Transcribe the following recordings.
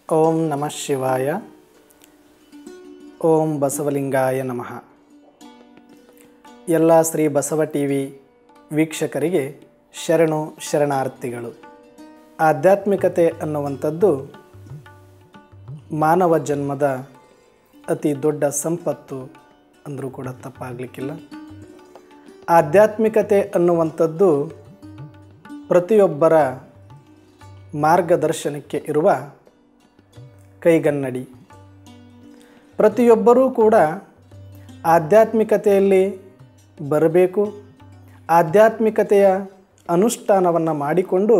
ಓಂ ನಮಃ ಶಿವಾಯ ಓಂ ಬಸವಲಿಂಗಾಯ ನಮಃ ಎಲ್ಲ ಶ್ರೀ ಬಸವ ಟಿ ವಿ ವೀಕ್ಷಕರಿಗೆ ಶರಣು ಶರಣಾರ್ಥಿಗಳು ಆಧ್ಯಾತ್ಮಿಕತೆ ಅನ್ನುವಂಥದ್ದು ಮಾನವ ಜನ್ಮದ ಅತಿ ದೊಡ್ಡ ಸಂಪತ್ತು ಅಂದರೂ ಕೂಡ ತಪ್ಪಾಗಲಿಕ್ಕಿಲ್ಲ ಆಧ್ಯಾತ್ಮಿಕತೆ ಅನ್ನುವಂಥದ್ದು ಪ್ರತಿಯೊಬ್ಬರ ಮಾರ್ಗದರ್ಶನಕ್ಕೆ ಇರುವ ಕೈಗನ್ನಡಿ ಪ್ರತಿಯೊಬ್ಬರೂ ಕೂಡ ಆಧ್ಯಾತ್ಮಿಕತೆಯಲ್ಲಿ ಬರಬೇಕು ಆಧ್ಯಾತ್ಮಿಕತೆಯ ಅನುಷ್ಠಾನವನ್ನು ಮಾಡಿಕೊಂಡು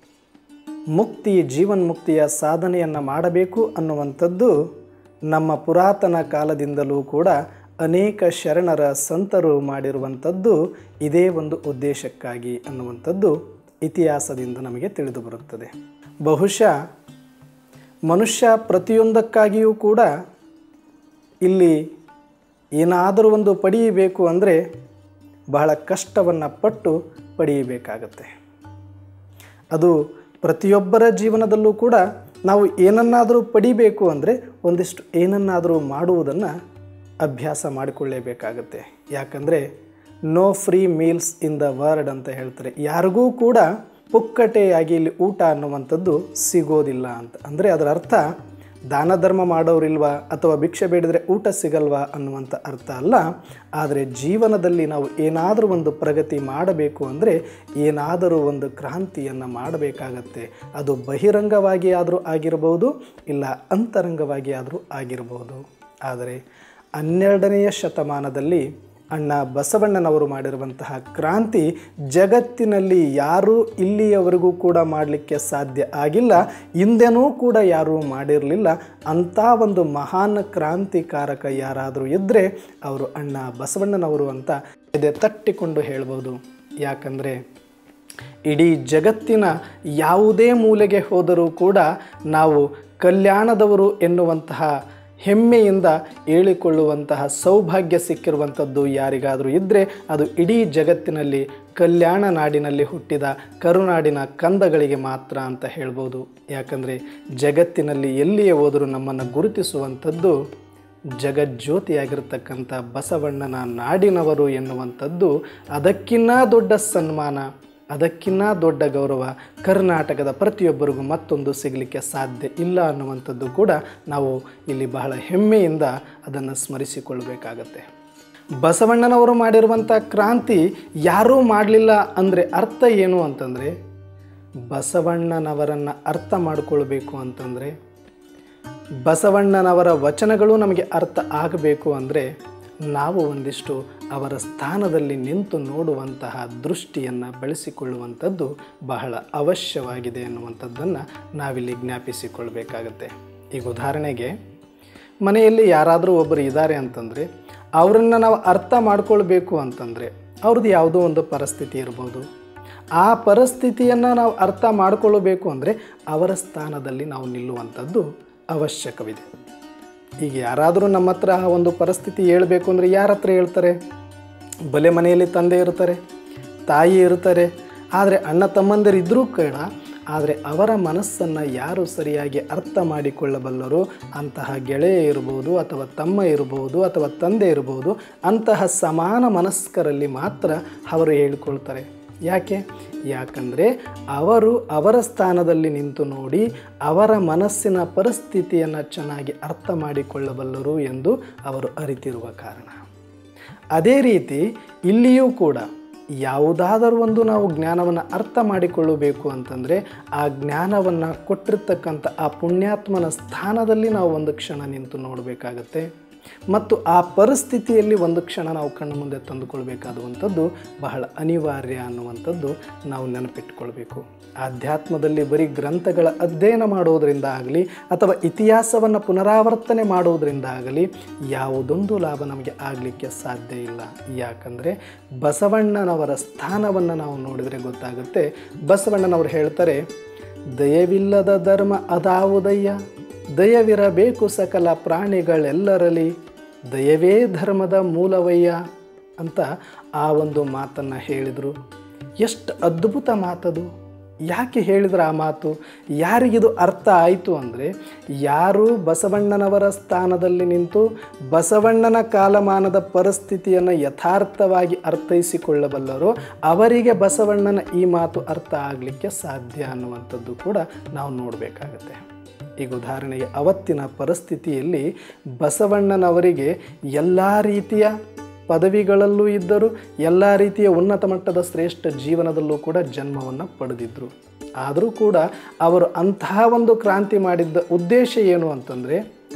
ಮುಕ್ತಿ ಜೀವನ್ಮುಕ್ತಿಯ ಸಾಧನೆಯನ್ನು ಮಾಡಬೇಕು ಅನ್ನುವಂಥದ್ದು ನಮ್ಮ ಪುರಾತನ ಕಾಲದಿಂದಲೂ ಕೂಡ ಅನೇಕ ಶರಣರ ಸಂತರು ಮಾಡಿರುವಂಥದ್ದು ಇದೇ ಒಂದು ಉದ್ದೇಶಕ್ಕಾಗಿ ಅನ್ನುವಂಥದ್ದು ಇತಿಹಾಸದಿಂದ ನಮಗೆ ತಿಳಿದು ಬರುತ್ತದೆ ಬಹುಶಃ ಮನುಷ್ಯ ಪ್ರತಿಯೊಂದಕ್ಕಾಗಿಯೂ ಕೂಡ ಇಲ್ಲಿ ಏನಾದರೂ ಒಂದು ಪಡೆಯಬೇಕು ಅಂದರೆ ಬಹಳ ಕಷ್ಟವನ್ನು ಪಟ್ಟು ಪಡೆಯಬೇಕಾಗತ್ತೆ ಅದು ಪ್ರತಿಯೊಬ್ಬರ ಜೀವನದಲ್ಲೂ ಕೂಡ ನಾವು ಏನನ್ನಾದರೂ ಪಡಿಬೇಕು ಅಂದರೆ ಒಂದಿಷ್ಟು ಏನನ್ನಾದರೂ ಮಾಡುವುದನ್ನು ಅಭ್ಯಾಸ ಮಾಡಿಕೊಳ್ಳೇಬೇಕಾಗತ್ತೆ ಯಾಕಂದರೆ no free meals in the world ಅಂತ ಹೇಳ್ತಾರೆ ಯಾರಿಗೂ ಕೂಡ ಪುಕ್ಕಟೆಯಾಗಿ ಇಲ್ಲಿ ಊಟ ಅನ್ನುವಂಥದ್ದು ಸಿಗೋದಿಲ್ಲ ಅಂತ ಅಂದರೆ ಅದರ ಅರ್ಥ ದಾನ ಧರ್ಮ ಮಾಡೋರಿಲ್ವಾ ಅಥವಾ ಭಿಕ್ಷೆ ಬೇಡಿದರೆ ಊಟ ಸಿಗಲ್ವಾ ಅನ್ನುವಂಥ ಅರ್ಥ ಅಲ್ಲ ಆದರೆ ಜೀವನದಲ್ಲಿ ನಾವು ಏನಾದರೂ ಒಂದು ಪ್ರಗತಿ ಮಾಡಬೇಕು ಅಂದರೆ ಏನಾದರೂ ಒಂದು ಕ್ರಾಂತಿಯನ್ನು ಮಾಡಬೇಕಾಗತ್ತೆ ಅದು ಬಹಿರಂಗವಾಗಿ ಆದರೂ ಆಗಿರಬಹುದು ಇಲ್ಲ ಅಂತರಂಗವಾಗಿ ಆದರೂ ಆಗಿರಬಹುದು ಆದರೆ ಹನ್ನೆರಡನೆಯ ಶತಮಾನದಲ್ಲಿ ಅಣ್ಣ ಬಸವಣ್ಣನವರು ಮಾಡಿರುವಂತಹ ಕ್ರಾಂತಿ ಜಗತ್ತಿನಲ್ಲಿ ಯಾರೂ ಇಲ್ಲಿಯವರೆಗೂ ಕೂಡ ಮಾಡಲಿಕ್ಕೆ ಸಾಧ್ಯ ಆಗಿಲ್ಲ ಹಿಂದೆನೂ ಕೂಡ ಯಾರೂ ಮಾಡಿರಲಿಲ್ಲ ಅಂಥ ಒಂದು ಮಹಾನ್ ಕ್ರಾಂತಿಕಾರಕ ಯಾರಾದರೂ ಇದ್ದರೆ ಅವರು ಅಣ್ಣ ಬಸವಣ್ಣನವರು ಅಂತ ಇದೆ ತಟ್ಟಿಕೊಂಡು ಹೇಳ್ಬೋದು ಯಾಕಂದರೆ ಇಡೀ ಜಗತ್ತಿನ ಯಾವುದೇ ಮೂಲೆಗೆ ಹೋದರೂ ಕೂಡ ನಾವು ಕಲ್ಯಾಣದವರು ಎನ್ನುವಂತಹ ಹೆಮ್ಮೆಯಿಂದ ಹೇಳಿಕೊಳ್ಳುವಂತಹ ಸೌಭಾಗ್ಯ ಸಿಕ್ಕಿರುವಂಥದ್ದು ಯಾರಿಗಾದರೂ ಇದ್ದರೆ ಅದು ಇಡೀ ಜಗತ್ತಿನಲ್ಲಿ ಕಲ್ಯಾಣ ನಾಡಿನಲ್ಲಿ ಹುಟ್ಟಿದ ಕರುನಾಡಿನ ಕಂದಗಳಿಗೆ ಮಾತ್ರ ಅಂತ ಹೇಳ್ಬೋದು ಯಾಕಂದರೆ ಜಗತ್ತಿನಲ್ಲಿ ಎಲ್ಲಿಯೇ ಹೋದರೂ ನಮ್ಮನ್ನು ಗುರುತಿಸುವಂಥದ್ದು ಜಗಜ್ಯೋತಿಯಾಗಿರ್ತಕ್ಕಂಥ ಬಸವಣ್ಣನ ನಾಡಿನವರು ಎನ್ನುವಂಥದ್ದು ಅದಕ್ಕಿನ್ನ ದೊಡ್ಡ ಸನ್ಮಾನ ಅದಕ್ಕಿನ್ನ ದೊಡ್ಡ ಗೌರವ ಕರ್ನಾಟಕದ ಪ್ರತಿಯೊಬ್ಬರಿಗೂ ಮತ್ತೊಂದು ಸಿಗಲಿಕ್ಕೆ ಸಾಧ್ಯ ಇಲ್ಲ ಅನ್ನುವಂಥದ್ದು ಕೂಡ ನಾವು ಇಲ್ಲಿ ಬಹಳ ಹೆಮ್ಮೆಯಿಂದ ಅದನ್ನು ಸ್ಮರಿಸಿಕೊಳ್ಳಬೇಕಾಗತ್ತೆ ಬಸವಣ್ಣನವರು ಮಾಡಿರುವಂಥ ಕ್ರಾಂತಿ ಯಾರೂ ಮಾಡಲಿಲ್ಲ ಅಂದರೆ ಅರ್ಥ ಏನು ಅಂತಂದರೆ ಬಸವಣ್ಣನವರನ್ನು ಅರ್ಥ ಮಾಡಿಕೊಳ್ಬೇಕು ಅಂತಂದರೆ ಬಸವಣ್ಣನವರ ವಚನಗಳು ನಮಗೆ ಅರ್ಥ ಆಗಬೇಕು ಅಂದರೆ ನಾವು ಒಂದಿಷ್ಟು ಅವರ ಸ್ಥಾನದಲ್ಲಿ ನಿಂತು ನೋಡುವಂತಹ ದೃಷ್ಟಿಯನ್ನು ಬೆಳೆಸಿಕೊಳ್ಳುವಂಥದ್ದು ಬಹಳ ಅವಶ್ಯವಾಗಿದೆ ಅನ್ನುವಂಥದ್ದನ್ನು ನಾವಿಲ್ಲಿ ಜ್ಞಾಪಿಸಿಕೊಳ್ಬೇಕಾಗತ್ತೆ ಈಗ ಉದಾಹರಣೆಗೆ ಮನೆಯಲ್ಲಿ ಯಾರಾದರೂ ಒಬ್ಬರು ಇದ್ದಾರೆ ಅಂತಂದರೆ ಅವರನ್ನು ನಾವು ಅರ್ಥ ಮಾಡ್ಕೊಳ್ಬೇಕು ಅಂತಂದರೆ ಅವ್ರದ್ದು ಯಾವುದೋ ಒಂದು ಪರಿಸ್ಥಿತಿ ಇರ್ಬೋದು ಆ ಪರಿಸ್ಥಿತಿಯನ್ನು ನಾವು ಅರ್ಥ ಮಾಡಿಕೊಳ್ಳಬೇಕು ಅಂದರೆ ಅವರ ಸ್ಥಾನದಲ್ಲಿ ನಾವು ನಿಲ್ಲುವಂಥದ್ದು ಅವಶ್ಯಕವಿದೆ ಈಗ ಯಾರಾದರೂ ನಮ್ಮ ಹತ್ರ ಒಂದು ಪರಿಸ್ಥಿತಿ ಹೇಳಬೇಕು ಅಂದರೆ ಯಾರ ಹತ್ರ ಹೇಳ್ತಾರೆ ಬಲೆ ಮನೆಯಲ್ಲಿ ತಂದೆ ಇರ್ತಾರೆ ತಾಯಿ ಇರ್ತಾರೆ ಆದರೆ ಅಣ್ಣ ತಮ್ಮಂದಿರು ಇದ್ದರೂ ಕೂಡ ಆದರೆ ಅವರ ಮನಸ್ಸನ್ನು ಯಾರು ಸರಿಯಾಗಿ ಅರ್ಥ ಮಾಡಿಕೊಳ್ಳಬಲ್ಲರೋ ಅಂತಹ ಗೆಳೆಯ ಇರ್ಬೋದು ಅಥವಾ ತಮ್ಮ ಇರ್ಬೋದು ಅಥವಾ ತಂದೆ ಇರ್ಬೋದು ಅಂತಹ ಸಮಾನ ಮನಸ್ಕರಲ್ಲಿ ಮಾತ್ರ ಅವರು ಹೇಳಿಕೊಳ್ತಾರೆ ಯಾಕೆ ಯಾಕಂದರೆ ಅವರು ಅವರ ಸ್ಥಾನದಲ್ಲಿ ನಿಂತು ನೋಡಿ ಅವರ ಮನಸ್ಸಿನ ಪರಿಸ್ಥಿತಿಯನ್ನು ಚೆನ್ನಾಗಿ ಅರ್ಥ ಮಾಡಿಕೊಳ್ಳಬಲ್ಲರು ಎಂದು ಅವರು ಅರಿತಿರುವ ಕಾರಣ ಅದೇ ರೀತಿ ಇಲ್ಲಿಯೂ ಕೂಡ ಯಾವುದಾದರೂ ಒಂದು ನಾವು ಜ್ಞಾನವನ್ನು ಅರ್ಥ ಮಾಡಿಕೊಳ್ಳಬೇಕು ಅಂತಂದರೆ ಆ ಜ್ಞಾನವನ್ನು ಕೊಟ್ಟಿರ್ತಕ್ಕಂಥ ಆ ಪುಣ್ಯಾತ್ಮನ ಸ್ಥಾನದಲ್ಲಿ ನಾವು ಒಂದು ಕ್ಷಣ ನಿಂತು ನೋಡಬೇಕಾಗತ್ತೆ ಮತ್ತು ಆ ಪರಿಸ್ಥಿತಿಯಲ್ಲಿ ಒಂದು ಕ್ಷಣ ನಾವು ಕಣ್ಣು ಮುಂದೆ ತಂದುಕೊಳ್ಬೇಕಾದಂಥದ್ದು ಬಹಳ ಅನಿವಾರ್ಯ ಅನ್ನುವಂಥದ್ದು ನಾವು ನೆನಪಿಟ್ಟುಕೊಳ್ಬೇಕು ಆಧ್ಯಾತ್ಮದಲ್ಲಿ ಬರೀ ಗ್ರಂಥಗಳ ಅಧ್ಯಯನ ಮಾಡೋದರಿಂದ ಆಗಲಿ ಅಥವಾ ಇತಿಹಾಸವನ್ನು ಪುನರಾವರ್ತನೆ ಮಾಡೋದರಿಂದ ಆಗಲಿ ಯಾವುದೊಂದು ಲಾಭ ನಮಗೆ ಆಗಲಿಕ್ಕೆ ಸಾಧ್ಯ ಇಲ್ಲ ಯಾಕಂದರೆ ಬಸವಣ್ಣನವರ ಸ್ಥಾನವನ್ನು ನಾವು ನೋಡಿದರೆ ಗೊತ್ತಾಗುತ್ತೆ ಬಸವಣ್ಣನವರು ಹೇಳ್ತಾರೆ ದಯವಿಲ್ಲದ ಧರ್ಮ ಅದಾವುದಯ್ಯ ದಯವಿರಬೇಕು ಸಕಲ ಪ್ರಾಣಿಗಳೆಲ್ಲರಲ್ಲಿ ದಯವೇ ಧರ್ಮದ ಮೂಲವಯ್ಯ ಅಂತ ಆ ಒಂದು ಮಾತನ್ನು ಹೇಳಿದರು ಎಷ್ಟು ಅದ್ಭುತ ಮಾತದು ಯಾಕೆ ಹೇಳಿದ್ರೆ ಆ ಮಾತು ಯಾರಿಗಿದು ಅರ್ಥ ಆಯಿತು ಅಂದರೆ ಯಾರು ಬಸವಣ್ಣನವರ ಸ್ಥಾನದಲ್ಲಿ ನಿಂತು ಬಸವಣ್ಣನ ಕಾಲಮಾನದ ಪರಿಸ್ಥಿತಿಯನ್ನು ಯಥಾರ್ಥವಾಗಿ ಅರ್ಥೈಸಿಕೊಳ್ಳಬಲ್ಲರೋ ಅವರಿಗೆ ಬಸವಣ್ಣನ ಈ ಮಾತು ಅರ್ಥ ಆಗಲಿಕ್ಕೆ ಸಾಧ್ಯ ಅನ್ನುವಂಥದ್ದು ಕೂಡ ನಾವು ನೋಡಬೇಕಾಗತ್ತೆ ಈಗ ಉದಾಹರಣೆಗೆ ಅವತ್ತಿನ ಪರಿಸ್ಥಿತಿಯಲ್ಲಿ ಬಸವಣ್ಣನವರಿಗೆ ಎಲ್ಲ ರೀತಿಯ ಪದವಿಗಳಲ್ಲೂ ಇದ್ದರು ಎಲ್ಲ ರೀತಿಯ ಉನ್ನತ ಮಟ್ಟದ ಶ್ರೇಷ್ಠ ಜೀವನದಲ್ಲೂ ಕೂಡ ಜನ್ಮವನ್ನು ಪಡೆದಿದ್ದರು ಆದರೂ ಕೂಡ ಅವರು ಅಂತಹ ಒಂದು ಕ್ರಾಂತಿ ಮಾಡಿದ್ದ ಉದ್ದೇಶ ಏನು ಅಂತಂದರೆ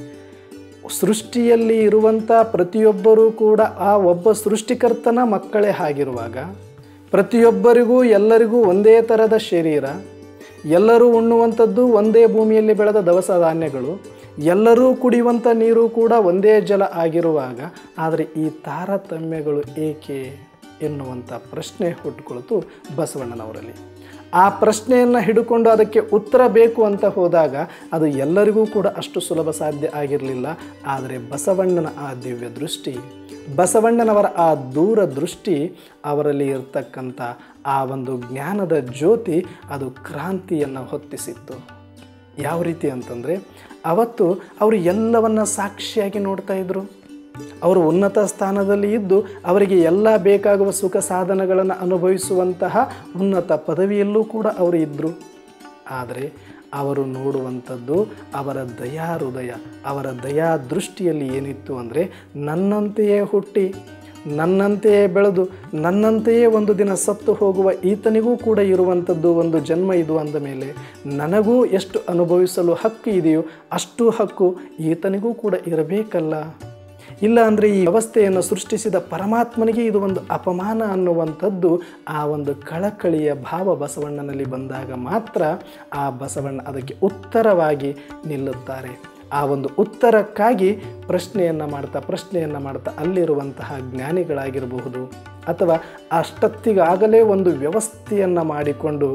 ಸೃಷ್ಟಿಯಲ್ಲಿ ಇರುವಂಥ ಪ್ರತಿಯೊಬ್ಬರೂ ಕೂಡ ಆ ಒಬ್ಬ ಸೃಷ್ಟಿಕರ್ತನ ಮಕ್ಕಳೇ ಆಗಿರುವಾಗ ಪ್ರತಿಯೊಬ್ಬರಿಗೂ ಎಲ್ಲರಿಗೂ ಒಂದೇ ಥರದ ಶರೀರ ಎಲ್ಲರೂ ಉಣ್ಣುವಂಥದ್ದು ಒಂದೇ ಭೂಮಿಯಲ್ಲಿ ಬೆಳೆದ ದವಸ ಧಾನ್ಯಗಳು ಎಲ್ಲರೂ ಕುಡಿಯುವಂಥ ನೀರು ಕೂಡ ಒಂದೇ ಜಲ ಆಗಿರುವಾಗ ಆದರೆ ಈ ತಾರತಮ್ಯಗಳು ಏಕೆ ಎನ್ನುವಂಥ ಪ್ರಶ್ನೆ ಹುಟ್ಟುಕೊಳ್ತು ಬಸವಣ್ಣನವರಲ್ಲಿ ಆ ಪ್ರಶ್ನೆಯನ್ನು ಹಿಡ್ಕೊಂಡು ಅದಕ್ಕೆ ಉತ್ತರ ಬೇಕು ಅಂತ ಹೋದಾಗ ಅದು ಎಲ್ಲರಿಗೂ ಕೂಡ ಅಷ್ಟು ಸುಲಭ ಸಾಧ್ಯ ಆಗಿರಲಿಲ್ಲ ಆದರೆ ಬಸವಣ್ಣನ ಆ ದಿವ್ಯ ದೃಷ್ಟಿ ಬಸವಣ್ಣನವರ ಆ ದೂರ ದೃಷ್ಟಿ ಅವರಲ್ಲಿ ಇರ್ತಕ್ಕಂಥ ಆ ಒಂದು ಜ್ಞಾನದ ಜ್ಯೋತಿ ಅದು ಕ್ರಾಂತಿಯನ್ನು ಹೊತ್ತಿಸಿತ್ತು ಯಾವ ರೀತಿ ಅಂತಂದರೆ ಅವತ್ತು ಅವರು ಎಲ್ಲವನ್ನ ಸಾಕ್ಷಿಯಾಗಿ ನೋಡ್ತಾ ಇದ್ರು ಅವರು ಉನ್ನತ ಸ್ಥಾನದಲ್ಲಿ ಇದ್ದು ಅವರಿಗೆ ಎಲ್ಲ ಬೇಕಾಗುವ ಸುಖ ಸಾಧನಗಳನ್ನು ಅನುಭವಿಸುವಂತಹ ಉನ್ನತ ಪದವಿಯಲ್ಲೂ ಕೂಡ ಅವರು ಇದ್ದರು ಆದರೆ ಅವರು ನೋಡುವಂಥದ್ದು ಅವರ ದಯಾ ಹೃದಯ ಅವರ ದಯಾ ದೃಷ್ಟಿಯಲ್ಲಿ ಏನಿತ್ತು ಅಂದರೆ ನನ್ನಂತೆಯೇ ಹುಟ್ಟಿ ನನ್ನಂತೆಯೇ ಬೆಳೆದು ನನ್ನಂತೆಯೇ ಒಂದು ದಿನ ಸತ್ತು ಹೋಗುವ ಈತನಿಗೂ ಕೂಡ ಇರುವಂಥದ್ದು ಒಂದು ಜನ್ಮ ಇದು ಅಂದ ಮೇಲೆ ನನಗೂ ಎಷ್ಟು ಅನುಭವಿಸಲು ಹಕ್ಕು ಇದೆಯೋ ಅಷ್ಟು ಹಕ್ಕು ಈತನಿಗೂ ಕೂಡ ಇರಬೇಕಲ್ಲ ಇಲ್ಲ ಅಂದರೆ ಈ ವ್ಯವಸ್ಥೆಯನ್ನು ಸೃಷ್ಟಿಸಿದ ಪರಮಾತ್ಮನಿಗೆ ಇದು ಒಂದು ಅಪಮಾನ ಅನ್ನುವಂಥದ್ದು ಆ ಒಂದು ಕಳಕಳಿಯ ಭಾವ ಬಸವಣ್ಣನಲ್ಲಿ ಬಂದಾಗ ಮಾತ್ರ ಆ ಬಸವಣ್ಣ ಅದಕ್ಕೆ ಉತ್ತರವಾಗಿ ನಿಲ್ಲುತ್ತಾರೆ ಆ ಒಂದು ಉತ್ತರಕ್ಕಾಗಿ ಪ್ರಶ್ನೆಯನ್ನು ಮಾಡ್ತಾ ಪ್ರಶ್ನೆಯನ್ನು ಮಾಡ್ತಾ ಅಲ್ಲಿರುವಂತಹ ಜ್ಞಾನಿಗಳಾಗಿರಬಹುದು ಅಥವಾ ಅಷ್ಟೊತ್ತಿಗಾಗಲೇ ಒಂದು ವ್ಯವಸ್ಥೆಯನ್ನು ಮಾಡಿಕೊಂಡು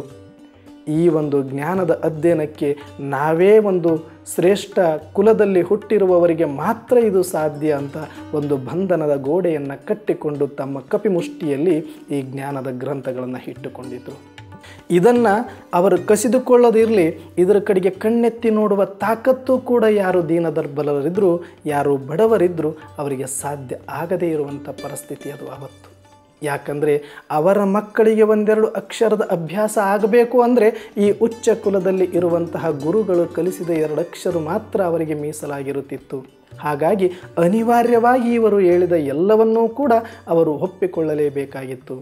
ಈ ಒಂದು ಜ್ಞಾನದ ಅಧ್ಯಯನಕ್ಕೆ ನಾವೇ ಒಂದು ಶ್ರೇಷ್ಠ ಕುಲದಲ್ಲಿ ಹುಟ್ಟಿರುವವರಿಗೆ ಮಾತ್ರ ಇದು ಸಾಧ್ಯ ಅಂತ ಒಂದು ಬಂಧನದ ಗೋಡೆಯನ್ನು ಕಟ್ಟಿಕೊಂಡು ತಮ್ಮ ಕಪಿಮುಷ್ಟಿಯಲ್ಲಿ ಈ ಜ್ಞಾನದ ಗ್ರಂಥಗಳನ್ನು ಇಟ್ಟುಕೊಂಡಿತು ಇದನ್ನು ಅವರು ಕಸಿದುಕೊಳ್ಳೋದಿರಲಿ ಇದರ ಕಡೆಗೆ ಕಣ್ಣೆತ್ತಿ ನೋಡುವ ತಾಕತ್ತು ಕೂಡ ಯಾರು ದೀನದರ್ಬಲರಿದ್ದರು ಯಾರು ಬಡವರಿದ್ದರು ಅವರಿಗೆ ಸಾಧ್ಯ ಆಗದೇ ಇರುವಂಥ ಪರಿಸ್ಥಿತಿ ಅದು ಅವತ್ತು ಯಾಕಂದರೆ ಅವರ ಮಕ್ಕಳಿಗೆ ಒಂದೆರಡು ಅಕ್ಷರದ ಅಭ್ಯಾಸ ಆಗಬೇಕು ಅಂದರೆ ಈ ಉಚ್ಚ ಕುಲದಲ್ಲಿ ಇರುವಂತಹ ಗುರುಗಳು ಕಲಿಸಿದ ಎರಡು ಅಕ್ಷರ ಮಾತ್ರ ಅವರಿಗೆ ಮೀಸಲಾಗಿರುತ್ತಿತ್ತು ಹಾಗಾಗಿ ಅನಿವಾರ್ಯವಾಗಿ ಇವರು ಹೇಳಿದ ಎಲ್ಲವನ್ನೂ ಕೂಡ ಅವರು ಒಪ್ಪಿಕೊಳ್ಳಲೇಬೇಕಾಗಿತ್ತು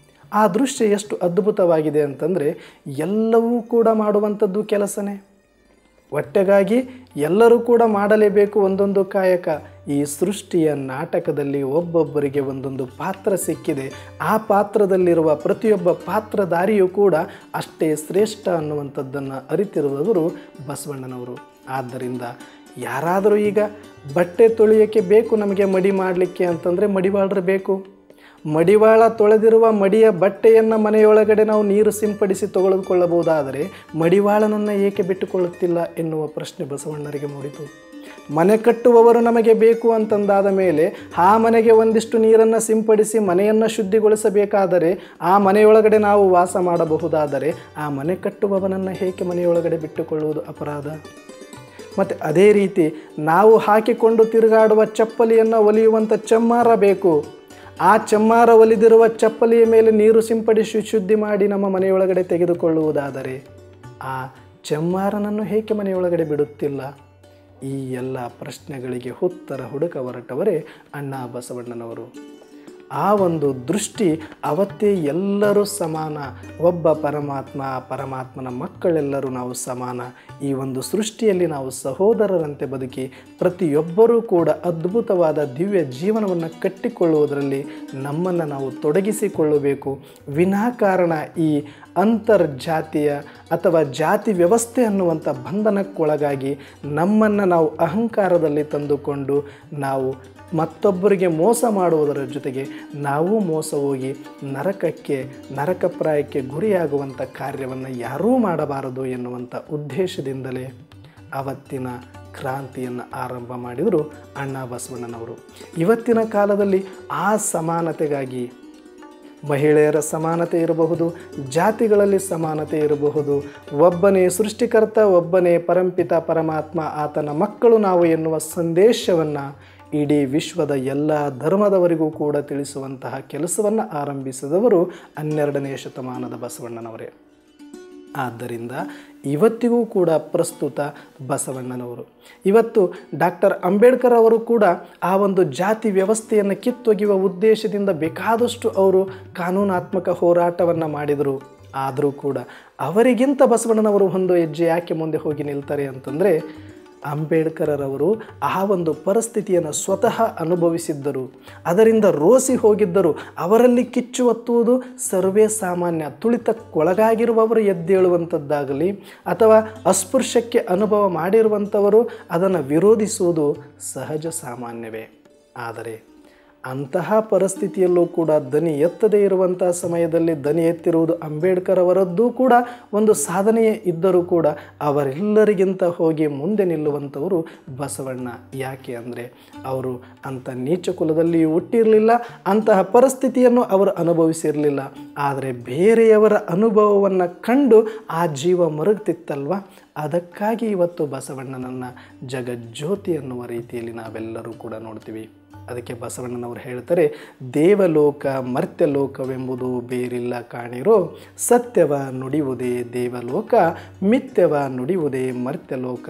ಆ ದೃಶ್ಯ ಎಷ್ಟು ಅದ್ಭುತವಾಗಿದೆ ಅಂತಂದರೆ ಎಲ್ಲವೂ ಕೂಡ ಮಾಡುವಂಥದ್ದು ಕೆಲಸನೇ ಒಟ್ಟೆಗಾಗಿ ಎಲ್ಲರೂ ಕೂಡ ಮಾಡಲೇಬೇಕು ಒಂದೊಂದು ಕಾಯಕ ಈ ಸೃಷ್ಟಿಯ ನಾಟಕದಲ್ಲಿ ಒಬ್ಬೊಬ್ಬರಿಗೆ ಒಂದೊಂದು ಪಾತ್ರ ಸಿಕ್ಕಿದೆ ಆ ಪಾತ್ರದಲ್ಲಿರುವ ಪ್ರತಿಯೊಬ್ಬ ಪಾತ್ರಧಾರಿಯೂ ಕೂಡ ಅಷ್ಟೇ ಶ್ರೇಷ್ಠ ಅನ್ನುವಂಥದ್ದನ್ನು ಅರಿತಿರುವವರು ಬಸವಣ್ಣನವರು ಆದ್ದರಿಂದ ಯಾರಾದರೂ ಈಗ ಬಟ್ಟೆ ತೊಳೆಯೋಕ್ಕೆ ಬೇಕು ನಮಗೆ ಮಡಿ ಮಾಡಲಿಕ್ಕೆ ಅಂತಂದರೆ ಮಡಿವಾಳರು ಬೇಕು ಮಡಿವಾಳ ತೊಳೆದಿರುವ ಮಡಿಯ ಬಟ್ಟೆಯನ್ನು ಮನೆಯೊಳಗಡೆ ನಾವು ನೀರು ಸಿಂಪಡಿಸಿ ತೆಗೆದುಕೊಳ್ಳಬಹುದಾದರೆ ಮಡಿವಾಳನನ್ನು ಏಕೆ ಬಿಟ್ಟುಕೊಳ್ಳುತ್ತಿಲ್ಲ ಎನ್ನುವ ಪ್ರಶ್ನೆ ಬಸವಣ್ಣರಿಗೆ ಮೂಡಿತು ಮನೆ ಕಟ್ಟುವವರು ನಮಗೆ ಬೇಕು ಅಂತಂದಾದ ಮೇಲೆ ಆ ಮನೆಗೆ ಒಂದಿಷ್ಟು ನೀರನ್ನು ಸಿಂಪಡಿಸಿ ಮನೆಯನ್ನು ಶುದ್ಧಿಗೊಳಿಸಬೇಕಾದರೆ ಆ ಮನೆಯೊಳಗಡೆ ನಾವು ವಾಸ ಮಾಡಬಹುದಾದರೆ ಆ ಮನೆ ಕಟ್ಟುವವನನ್ನು ಏಕೆ ಮನೆಯೊಳಗಡೆ ಬಿಟ್ಟುಕೊಳ್ಳುವುದು ಅಪರಾಧ ಮತ್ತು ಅದೇ ರೀತಿ ನಾವು ಹಾಕಿಕೊಂಡು ತಿರುಗಾಡುವ ಚಪ್ಪಲಿಯನ್ನು ಒಲಿಯುವಂಥ ಚಮ್ಮಾರ ಬೇಕು ಆ ಚಮ್ಮಾರ ಒಲಿದಿರುವ ಚಪ್ಪಲಿಯ ಮೇಲೆ ನೀರು ಸಿಂಪಡಿಸಿ ಶುದ್ಧಿ ಮಾಡಿ ನಮ್ಮ ಮನೆಯೊಳಗಡೆ ತೆಗೆದುಕೊಳ್ಳುವುದಾದರೆ ಆ ಚಮ್ಮಾರನನ್ನು ಏಕೆ ಮನೆಯೊಳಗಡೆ ಬಿಡುತ್ತಿಲ್ಲ ಈ ಎಲ್ಲ ಪ್ರಶ್ನೆಗಳಿಗೆ ಉತ್ತರ ಹುಡುಕ ಹೊರಟವರೇ ಅಣ್ಣ ಬಸವಣ್ಣನವರು ಆ ಒಂದು ದೃಷ್ಟಿ ಅವತ್ತೇ ಎಲ್ಲರೂ ಸಮಾನ ಒಬ್ಬ ಪರಮಾತ್ಮ ಆ ಪರಮಾತ್ಮನ ಮಕ್ಕಳೆಲ್ಲರೂ ನಾವು ಸಮಾನ ಈ ಒಂದು ಸೃಷ್ಟಿಯಲ್ಲಿ ನಾವು ಸಹೋದರರಂತೆ ಬದುಕಿ ಪ್ರತಿಯೊಬ್ಬರೂ ಕೂಡ ಅದ್ಭುತವಾದ ದಿವ್ಯ ಜೀವನವನ್ನು ಕಟ್ಟಿಕೊಳ್ಳುವುದರಲ್ಲಿ ನಮ್ಮನ್ನು ನಾವು ತೊಡಗಿಸಿಕೊಳ್ಳಬೇಕು ವಿನಾಕಾರಣ ಈ ಅಂತರ್ಜಾತಿಯ ಅಥವಾ ಜಾತಿ ವ್ಯವಸ್ಥೆ ಅನ್ನುವಂಥ ಬಂಧನಕ್ಕೊಳಗಾಗಿ ನಮ್ಮನ್ನು ನಾವು ಅಹಂಕಾರದಲ್ಲಿ ತಂದುಕೊಂಡು ನಾವು ಮತ್ತೊಬ್ಬರಿಗೆ ಮೋಸ ಮಾಡುವುದರ ಜೊತೆಗೆ ನಾವು ಮೋಸ ಹೋಗಿ ನರಕಕ್ಕೆ ನರಕಪ್ರಾಯಕ್ಕೆ ಗುರಿಯಾಗುವಂಥ ಕಾರ್ಯವನ್ನು ಯಾರೂ ಮಾಡಬಾರದು ಎನ್ನುವಂಥ ಉದ್ದೇಶದಿಂದಲೇ ಅವತ್ತಿನ ಕ್ರಾಂತಿಯನ್ನು ಆರಂಭ ಮಾಡಿದರು ಅಣ್ಣ ಬಸವಣ್ಣನವರು ಇವತ್ತಿನ ಕಾಲದಲ್ಲಿ ಆ ಸಮಾನತೆಗಾಗಿ ಮಹಿಳೆಯರ ಸಮಾನತೆ ಇರಬಹುದು ಜಾತಿಗಳಲ್ಲಿ ಸಮಾನತೆ ಇರಬಹುದು ಒಬ್ಬನೇ ಸೃಷ್ಟಿಕರ್ತ ಒಬ್ಬನೇ ಪರಂಪಿತ ಪರಮಾತ್ಮ ಆತನ ಮಕ್ಕಳು ನಾವು ಎನ್ನುವ ಸಂದೇಶವನ್ನು ಇಡೀ ವಿಶ್ವದ ಎಲ್ಲ ಧರ್ಮದವರಿಗೂ ಕೂಡ ತಿಳಿಸುವಂತಹ ಕೆಲಸವನ್ನು ಆರಂಭಿಸಿದವರು ಹನ್ನೆರಡನೇ ಶತಮಾನದ ಬಸವಣ್ಣನವರೇ ಆದ್ದರಿಂದ ಇವತ್ತಿಗೂ ಕೂಡ ಪ್ರಸ್ತುತ ಬಸವಣ್ಣನವರು ಇವತ್ತು ಡಾಕ್ಟರ್ ಅಂಬೇಡ್ಕರ್ ಅವರು ಕೂಡ ಆ ಒಂದು ಜಾತಿ ವ್ಯವಸ್ಥೆಯನ್ನು ಕಿತ್ತೊಗೆಯುವ ಉದ್ದೇಶದಿಂದ ಬೇಕಾದಷ್ಟು ಅವರು ಕಾನೂನಾತ್ಮಕ ಹೋರಾಟವನ್ನು ಮಾಡಿದರು ಆದರೂ ಕೂಡ ಅವರಿಗಿಂತ ಬಸವಣ್ಣನವರು ಒಂದು ಹೆಜ್ಜೆ ಯಾಕೆ ಮುಂದೆ ಹೋಗಿ ನಿಲ್ತಾರೆ ಅಂತಂದರೆ ಅಂಬೇಡ್ಕರರವರು ಆ ಒಂದು ಪರಿಸ್ಥಿತಿಯನ್ನು ಸ್ವತಃ ಅನುಭವಿಸಿದ್ದರು ಅದರಿಂದ ರೋಸಿ ಹೋಗಿದ್ದರು ಅವರಲ್ಲಿ ಕಿಚ್ಚು ಒತ್ತುವುದು ಸರ್ವೇ ಸಾಮಾನ್ಯ ತುಳಿತಕ್ಕೊಳಗಾಗಿರುವವರು ಎದ್ದೇಳುವಂಥದ್ದಾಗಲಿ ಅಥವಾ ಅಸ್ಪೃಶ್ಯಕ್ಕೆ ಅನುಭವ ಮಾಡಿರುವಂಥವರು ಅದನ್ನು ವಿರೋಧಿಸುವುದು ಸಹಜ ಸಾಮಾನ್ಯವೇ ಆದರೆ ಅಂತಹ ಪರಿಸ್ಥಿತಿಯಲ್ಲೂ ಕೂಡ ದನಿ ಎತ್ತದೇ ಇರುವಂತಹ ಸಮಯದಲ್ಲಿ ದನಿ ಎತ್ತಿರುವುದು ಅಂಬೇಡ್ಕರ್ ಅವರದ್ದೂ ಕೂಡ ಒಂದು ಸಾಧನೆಯೇ ಇದ್ದರೂ ಕೂಡ ಅವರೆಲ್ಲರಿಗಿಂತ ಹೋಗಿ ಮುಂದೆ ನಿಲ್ಲುವಂಥವರು ಬಸವಣ್ಣ ಯಾಕೆ ಅಂದರೆ ಅವರು ಅಂಥ ನೀಚ ಕುಲದಲ್ಲಿ ಹುಟ್ಟಿರಲಿಲ್ಲ ಅಂತಹ ಪರಿಸ್ಥಿತಿಯನ್ನು ಅವರು ಅನುಭವಿಸಿರಲಿಲ್ಲ ಆದರೆ ಬೇರೆಯವರ ಅನುಭವವನ್ನು ಕಂಡು ಆ ಜೀವ ಮರುಗ್ತಿತ್ತಲ್ವ ಅದಕ್ಕಾಗಿ ಇವತ್ತು ಬಸವಣ್ಣನನ್ನು ಜಗಜ್ಯೋತಿ ಅನ್ನುವ ರೀತಿಯಲ್ಲಿ ನಾವೆಲ್ಲರೂ ಕೂಡ ನೋಡ್ತೀವಿ ಅದಕ್ಕೆ ಬಸವಣ್ಣನವರು ಹೇಳ್ತಾರೆ ದೇವಲೋಕ ಮರ್ತ್ಯಲೋಕವೆಂಬುದು ಬೇರಿಲ್ಲ ಕಾಣಿರೋ ಸತ್ಯವ ನುಡಿಯುವುದೇ ದೇವಲೋಕ ಮಿಥ್ಯವ ನುಡಿಯುವುದೇ ಮರ್ತ್ಯಲೋಕ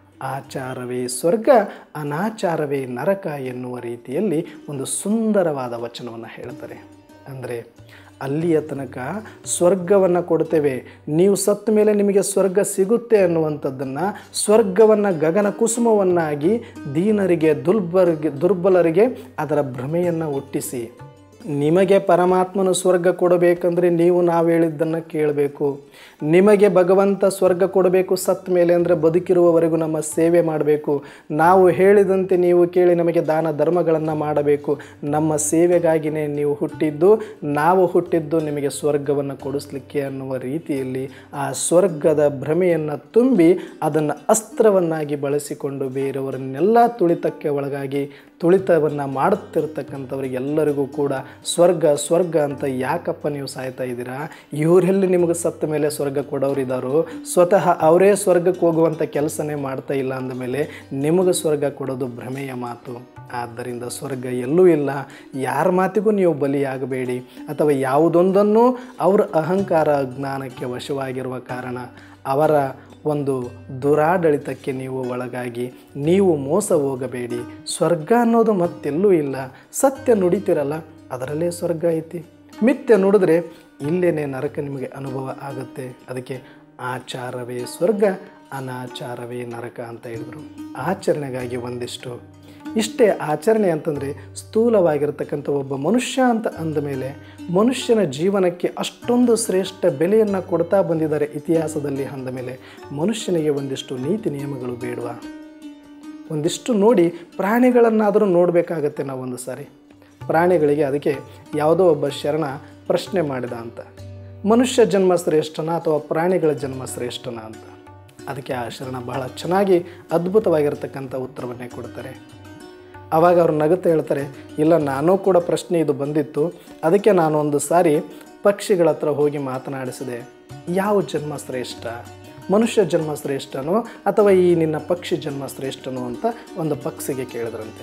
ಆಚಾರವೇ ಸ್ವರ್ಗ ಅನಾಚಾರವೇ ನರಕ ಎನ್ನುವ ರೀತಿಯಲ್ಲಿ ಒಂದು ಸುಂದರವಾದ ವಚನವನ್ನು ಹೇಳ್ತಾರೆ ಅಂದರೆ ಅಲ್ಲಿಯ ತನಕ ಸ್ವರ್ಗವನ್ನು ಕೊಡ್ತೇವೆ ನೀವು ಸತ್ತ ಮೇಲೆ ನಿಮಗೆ ಸ್ವರ್ಗ ಸಿಗುತ್ತೆ ಅನ್ನುವಂಥದ್ದನ್ನು ಸ್ವರ್ಗವನ್ನು ಗಗನ ಕುಸುಮವನ್ನಾಗಿ ದೀನರಿಗೆ ದುರ್ಬರಿಗೆ ದುರ್ಬಲರಿಗೆ ಅದರ ಭ್ರಮೆಯನ್ನು ಹುಟ್ಟಿಸಿ ನಿಮಗೆ ಪರಮಾತ್ಮನು ಸ್ವರ್ಗ ಕೊಡಬೇಕಂದ್ರೆ ನೀವು ನಾವು ಹೇಳಿದ್ದನ್ನು ಕೇಳಬೇಕು ನಿಮಗೆ ಭಗವಂತ ಸ್ವರ್ಗ ಕೊಡಬೇಕು ಸತ್ತ ಮೇಲೆ ಅಂದರೆ ಬದುಕಿರುವವರೆಗೂ ನಮ್ಮ ಸೇವೆ ಮಾಡಬೇಕು ನಾವು ಹೇಳಿದಂತೆ ನೀವು ಕೇಳಿ ನಮಗೆ ದಾನ ಧರ್ಮಗಳನ್ನು ಮಾಡಬೇಕು ನಮ್ಮ ಸೇವೆಗಾಗಿಯೇ ನೀವು ಹುಟ್ಟಿದ್ದು ನಾವು ಹುಟ್ಟಿದ್ದು ನಿಮಗೆ ಸ್ವರ್ಗವನ್ನು ಕೊಡಿಸ್ಲಿಕ್ಕೆ ಅನ್ನುವ ರೀತಿಯಲ್ಲಿ ಆ ಸ್ವರ್ಗದ ಭ್ರಮೆಯನ್ನು ತುಂಬಿ ಅದನ್ನು ಅಸ್ತ್ರವನ್ನಾಗಿ ಬಳಸಿಕೊಂಡು ಬೇರೆಯವರನ್ನೆಲ್ಲ ತುಳಿತಕ್ಕೆ ಒಳಗಾಗಿ ತುಳಿತವನ್ನು ಮಾಡುತ್ತಿರ್ತಕ್ಕಂಥವ್ರಿಗೆಲ್ಲರಿಗೂ ಕೂಡ ಸ್ವರ್ಗ ಸ್ವರ್ಗ ಅಂತ ಯಾಕಪ್ಪ ನೀವು ಸಾಯ್ತಾ ಇದ್ದೀರಾ ಇವರೆಲ್ಲಿ ನಿಮಗೆ ಸತ್ತ ಮೇಲೆ ಸ್ವರ್ಗ ಕೊಡೋರಿದ್ದಾರೋ ಸ್ವತಃ ಅವರೇ ಸ್ವರ್ಗಕ್ಕೆ ಹೋಗುವಂಥ ಕೆಲಸನೇ ಮಾಡ್ತಾ ಇಲ್ಲ ಅಂದಮೇಲೆ ನಿಮಗೆ ಸ್ವರ್ಗ ಕೊಡೋದು ಭ್ರಮೆಯ ಮಾತು ಆದ್ದರಿಂದ ಸ್ವರ್ಗ ಎಲ್ಲೂ ಇಲ್ಲ ಯಾರ ಮಾತಿಗೂ ನೀವು ಬಲಿಯಾಗಬೇಡಿ ಅಥವಾ ಯಾವುದೊಂದನ್ನು ಅವರ ಅಹಂಕಾರ ಜ್ಞಾನಕ್ಕೆ ವಶವಾಗಿರುವ ಕಾರಣ ಅವರ ಒಂದು ದುರಾಡಳಿತಕ್ಕೆ ನೀವು ಒಳಗಾಗಿ ನೀವು ಮೋಸ ಹೋಗಬೇಡಿ ಸ್ವರ್ಗ ಅನ್ನೋದು ಮತ್ತೆಲ್ಲೂ ಇಲ್ಲ ಸತ್ಯ ನುಡಿತಿರಲ್ಲ ಅದರಲ್ಲೇ ಸ್ವರ್ಗ ಐತಿ ಮಿಥ್ಯ ನುಡಿದ್ರೆ ಇಲ್ಲೇನೆ ನರಕ ನಿಮಗೆ ಅನುಭವ ಆಗುತ್ತೆ ಅದಕ್ಕೆ ಆಚಾರವೇ ಸ್ವರ್ಗ ಅನಾಚಾರವೇ ನರಕ ಅಂತ ಹೇಳಿದರು ಆಚರಣೆಗಾಗಿ ಒಂದಿಷ್ಟು ಇಷ್ಟೇ ಆಚರಣೆ ಅಂತಂದರೆ ಸ್ಥೂಲವಾಗಿರ್ತಕ್ಕಂಥ ಒಬ್ಬ ಮನುಷ್ಯ ಅಂತ ಅಂದಮೇಲೆ ಮನುಷ್ಯನ ಜೀವನಕ್ಕೆ ಅಷ್ಟೊಂದು ಶ್ರೇಷ್ಠ ಬೆಲೆಯನ್ನು ಕೊಡ್ತಾ ಬಂದಿದ್ದಾರೆ ಇತಿಹಾಸದಲ್ಲಿ ಅಂದಮೇಲೆ ಮನುಷ್ಯನಿಗೆ ಒಂದಿಷ್ಟು ನೀತಿ ನಿಯಮಗಳು ಬೇಡವಾ ಒಂದಿಷ್ಟು ನೋಡಿ ಪ್ರಾಣಿಗಳನ್ನಾದರೂ ನೋಡಬೇಕಾಗತ್ತೆ ನಾವು ಒಂದು ಸಾರಿ ಪ್ರಾಣಿಗಳಿಗೆ ಅದಕ್ಕೆ ಯಾವುದೋ ಒಬ್ಬ ಶರಣ ಪ್ರಶ್ನೆ ಮಾಡಿದ ಅಂತ ಮನುಷ್ಯ ಜನ್ಮ ಶ್ರೇಷ್ಠನ ಅಥವಾ ಪ್ರಾಣಿಗಳ ಜನ್ಮ ಶ್ರೇಷ್ಠನ ಅಂತ ಅದಕ್ಕೆ ಆ ಶರಣ ಬಹಳ ಚೆನ್ನಾಗಿ ಅದ್ಭುತವಾಗಿರ್ತಕ್ಕಂಥ ಉತ್ತರವನ್ನೇ ಕೊಡ್ತಾರೆ ಆವಾಗ ಅವ್ರು ನಗುತ್ತಾ ಹೇಳ್ತಾರೆ ಇಲ್ಲ ನಾನೂ ಕೂಡ ಪ್ರಶ್ನೆ ಇದು ಬಂದಿತ್ತು ಅದಕ್ಕೆ ನಾನು ಒಂದು ಸಾರಿ ಪಕ್ಷಿಗಳ ಹತ್ರ ಹೋಗಿ ಮಾತನಾಡಿಸಿದೆ ಯಾವ ಜನ್ಮ ಶ್ರೇಷ್ಠ ಮನುಷ್ಯ ಜನ್ಮ ಶ್ರೇಷ್ಠನೋ ಅಥವಾ ಈ ನಿನ್ನ ಪಕ್ಷಿ ಜನ್ಮ ಶ್ರೇಷ್ಠನೋ ಅಂತ ಒಂದು ಪಕ್ಷಿಗೆ ಕೇಳಿದ್ರಂತೆ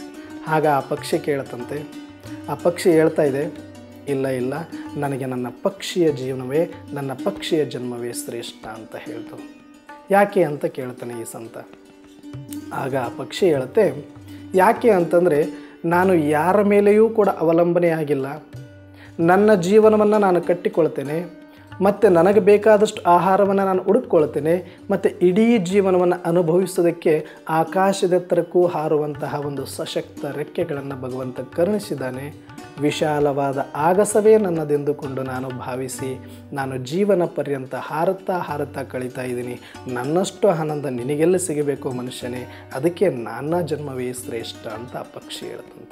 ಆಗ ಆ ಪಕ್ಷಿ ಕೇಳತಂತೆ ಆ ಪಕ್ಷಿ ಹೇಳ್ತಾ ಇದೆ ಇಲ್ಲ ಇಲ್ಲ ನನಗೆ ನನ್ನ ಪಕ್ಷಿಯ ಜೀವನವೇ ನನ್ನ ಪಕ್ಷಿಯ ಜನ್ಮವೇ ಶ್ರೇಷ್ಠ ಅಂತ ಹೇಳ್ತು ಯಾಕೆ ಅಂತ ಕೇಳ್ತಾನೆ ಈ ಸಂತ ಆಗ ಆ ಪಕ್ಷಿ ಹೇಳುತ್ತೆ ಯಾಕೆ ಅಂತಂದರೆ ನಾನು ಯಾರ ಮೇಲೆಯೂ ಕೂಡ ಅವಲಂಬನೆ ಆಗಿಲ್ಲ ನನ್ನ ಜೀವನವನ್ನು ನಾನು ಕಟ್ಟಿಕೊಳ್ತೇನೆ ಮತ್ತು ನನಗೆ ಬೇಕಾದಷ್ಟು ಆಹಾರವನ್ನು ನಾನು ಹುಡುಕೊಳ್ತೇನೆ ಮತ್ತು ಇಡೀ ಜೀವನವನ್ನು ಅನುಭವಿಸೋದಕ್ಕೆ ಆಕಾಶದೆತ್ತರಕ್ಕೂ ಹಾರುವಂತಹ ಒಂದು ಸಶಕ್ತ ರೆಕ್ಕೆಗಳನ್ನು ಭಗವಂತ ಕರುಣಿಸಿದ್ದಾನೆ ವಿಶಾಲವಾದ ಆಗಸವೇ ನನ್ನದೆಂದುಕೊಂಡು ನಾನು ಭಾವಿಸಿ ನಾನು ಜೀವನ ಪರ್ಯಂತ ಹಾರುತ್ತಾ ಹಾರುತ್ತಾ ಕಳೀತಾ ಇದ್ದೀನಿ ನನ್ನಷ್ಟು ಆನಂದ ನಿನಗೆಲ್ಲ ಸಿಗಬೇಕು ಮನುಷ್ಯನೇ ಅದಕ್ಕೆ ನನ್ನ ಜನ್ಮವೇ ಶ್ರೇಷ್ಠ ಅಂತ ಆ ಪಕ್ಷಿ ಹೇಳ್ತಂತೆ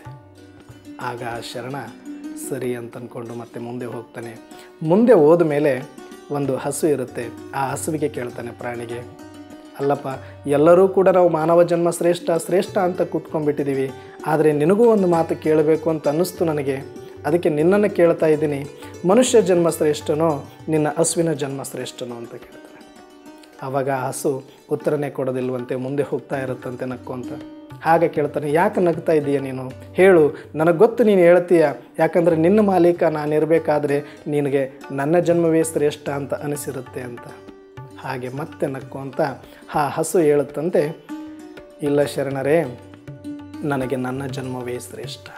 ಆಗ ಆ ಶರಣ ಸರಿ ಅಂತ ಅಂದ್ಕೊಂಡು ಮತ್ತೆ ಮುಂದೆ ಹೋಗ್ತಾನೆ ಮುಂದೆ ಹೋದ ಮೇಲೆ ಒಂದು ಹಸು ಇರುತ್ತೆ ಆ ಹಸುವಿಗೆ ಕೇಳ್ತಾನೆ ಪ್ರಾಣಿಗೆ ಅಲ್ಲಪ್ಪ ಎಲ್ಲರೂ ಕೂಡ ನಾವು ಮಾನವ ಜನ್ಮ ಶ್ರೇಷ್ಠ ಶ್ರೇಷ್ಠ ಅಂತ ಕೂತ್ಕೊಂಡ್ಬಿಟ್ಟಿದ್ದೀವಿ ಆದರೆ ನಿನಗೂ ಒಂದು ಮಾತು ಕೇಳಬೇಕು ಅಂತ ಅನ್ನಿಸ್ತು ನನಗೆ ಅದಕ್ಕೆ ನಿನ್ನನ್ನು ಕೇಳ್ತಾ ಇದ್ದೀನಿ ಮನುಷ್ಯ ಜನ್ಮ ಶ್ರೇಷ್ಠನೋ ನಿನ್ನ ಹಸುವಿನ ಜನ್ಮ ಶ್ರೇಷ್ಠನೋ ಅಂತ ಕೇಳ್ತಾನೆ ಆವಾಗ ಆ ಹಸು ಉತ್ತರನೇ ಕೊಡೋದಿಲ್ವಂತೆ ಮುಂದೆ ಹೋಗ್ತಾ ಇರುತ್ತಂತೆ ನಕ್ಕೊಂತ ಹಾಗೆ ಕೇಳ್ತಾನೆ ಯಾಕೆ ನಗ್ತಾ ಇದ್ದೀಯ ನೀನು ಹೇಳು ನನಗೆ ಗೊತ್ತು ನೀನು ಹೇಳ್ತೀಯ ಯಾಕಂದರೆ ನಿನ್ನ ಮಾಲೀಕ ನಾನು ಇರಬೇಕಾದ್ರೆ ನಿನಗೆ ನನ್ನ ಜನ್ಮವೇ ಶ್ರೇಷ್ಠ ಅಂತ ಅನಿಸಿರುತ್ತೆ ಅಂತ ಹಾಗೆ ಮತ್ತೆ ನಕ್ಕೊಂತ ಆ ಹಸು ಹೇಳುತ್ತಂತೆ ಇಲ್ಲ ಶರಣರೇ ನನಗೆ ನನ್ನ ಜನ್ಮವೇ ಶ್ರೇಷ್ಠ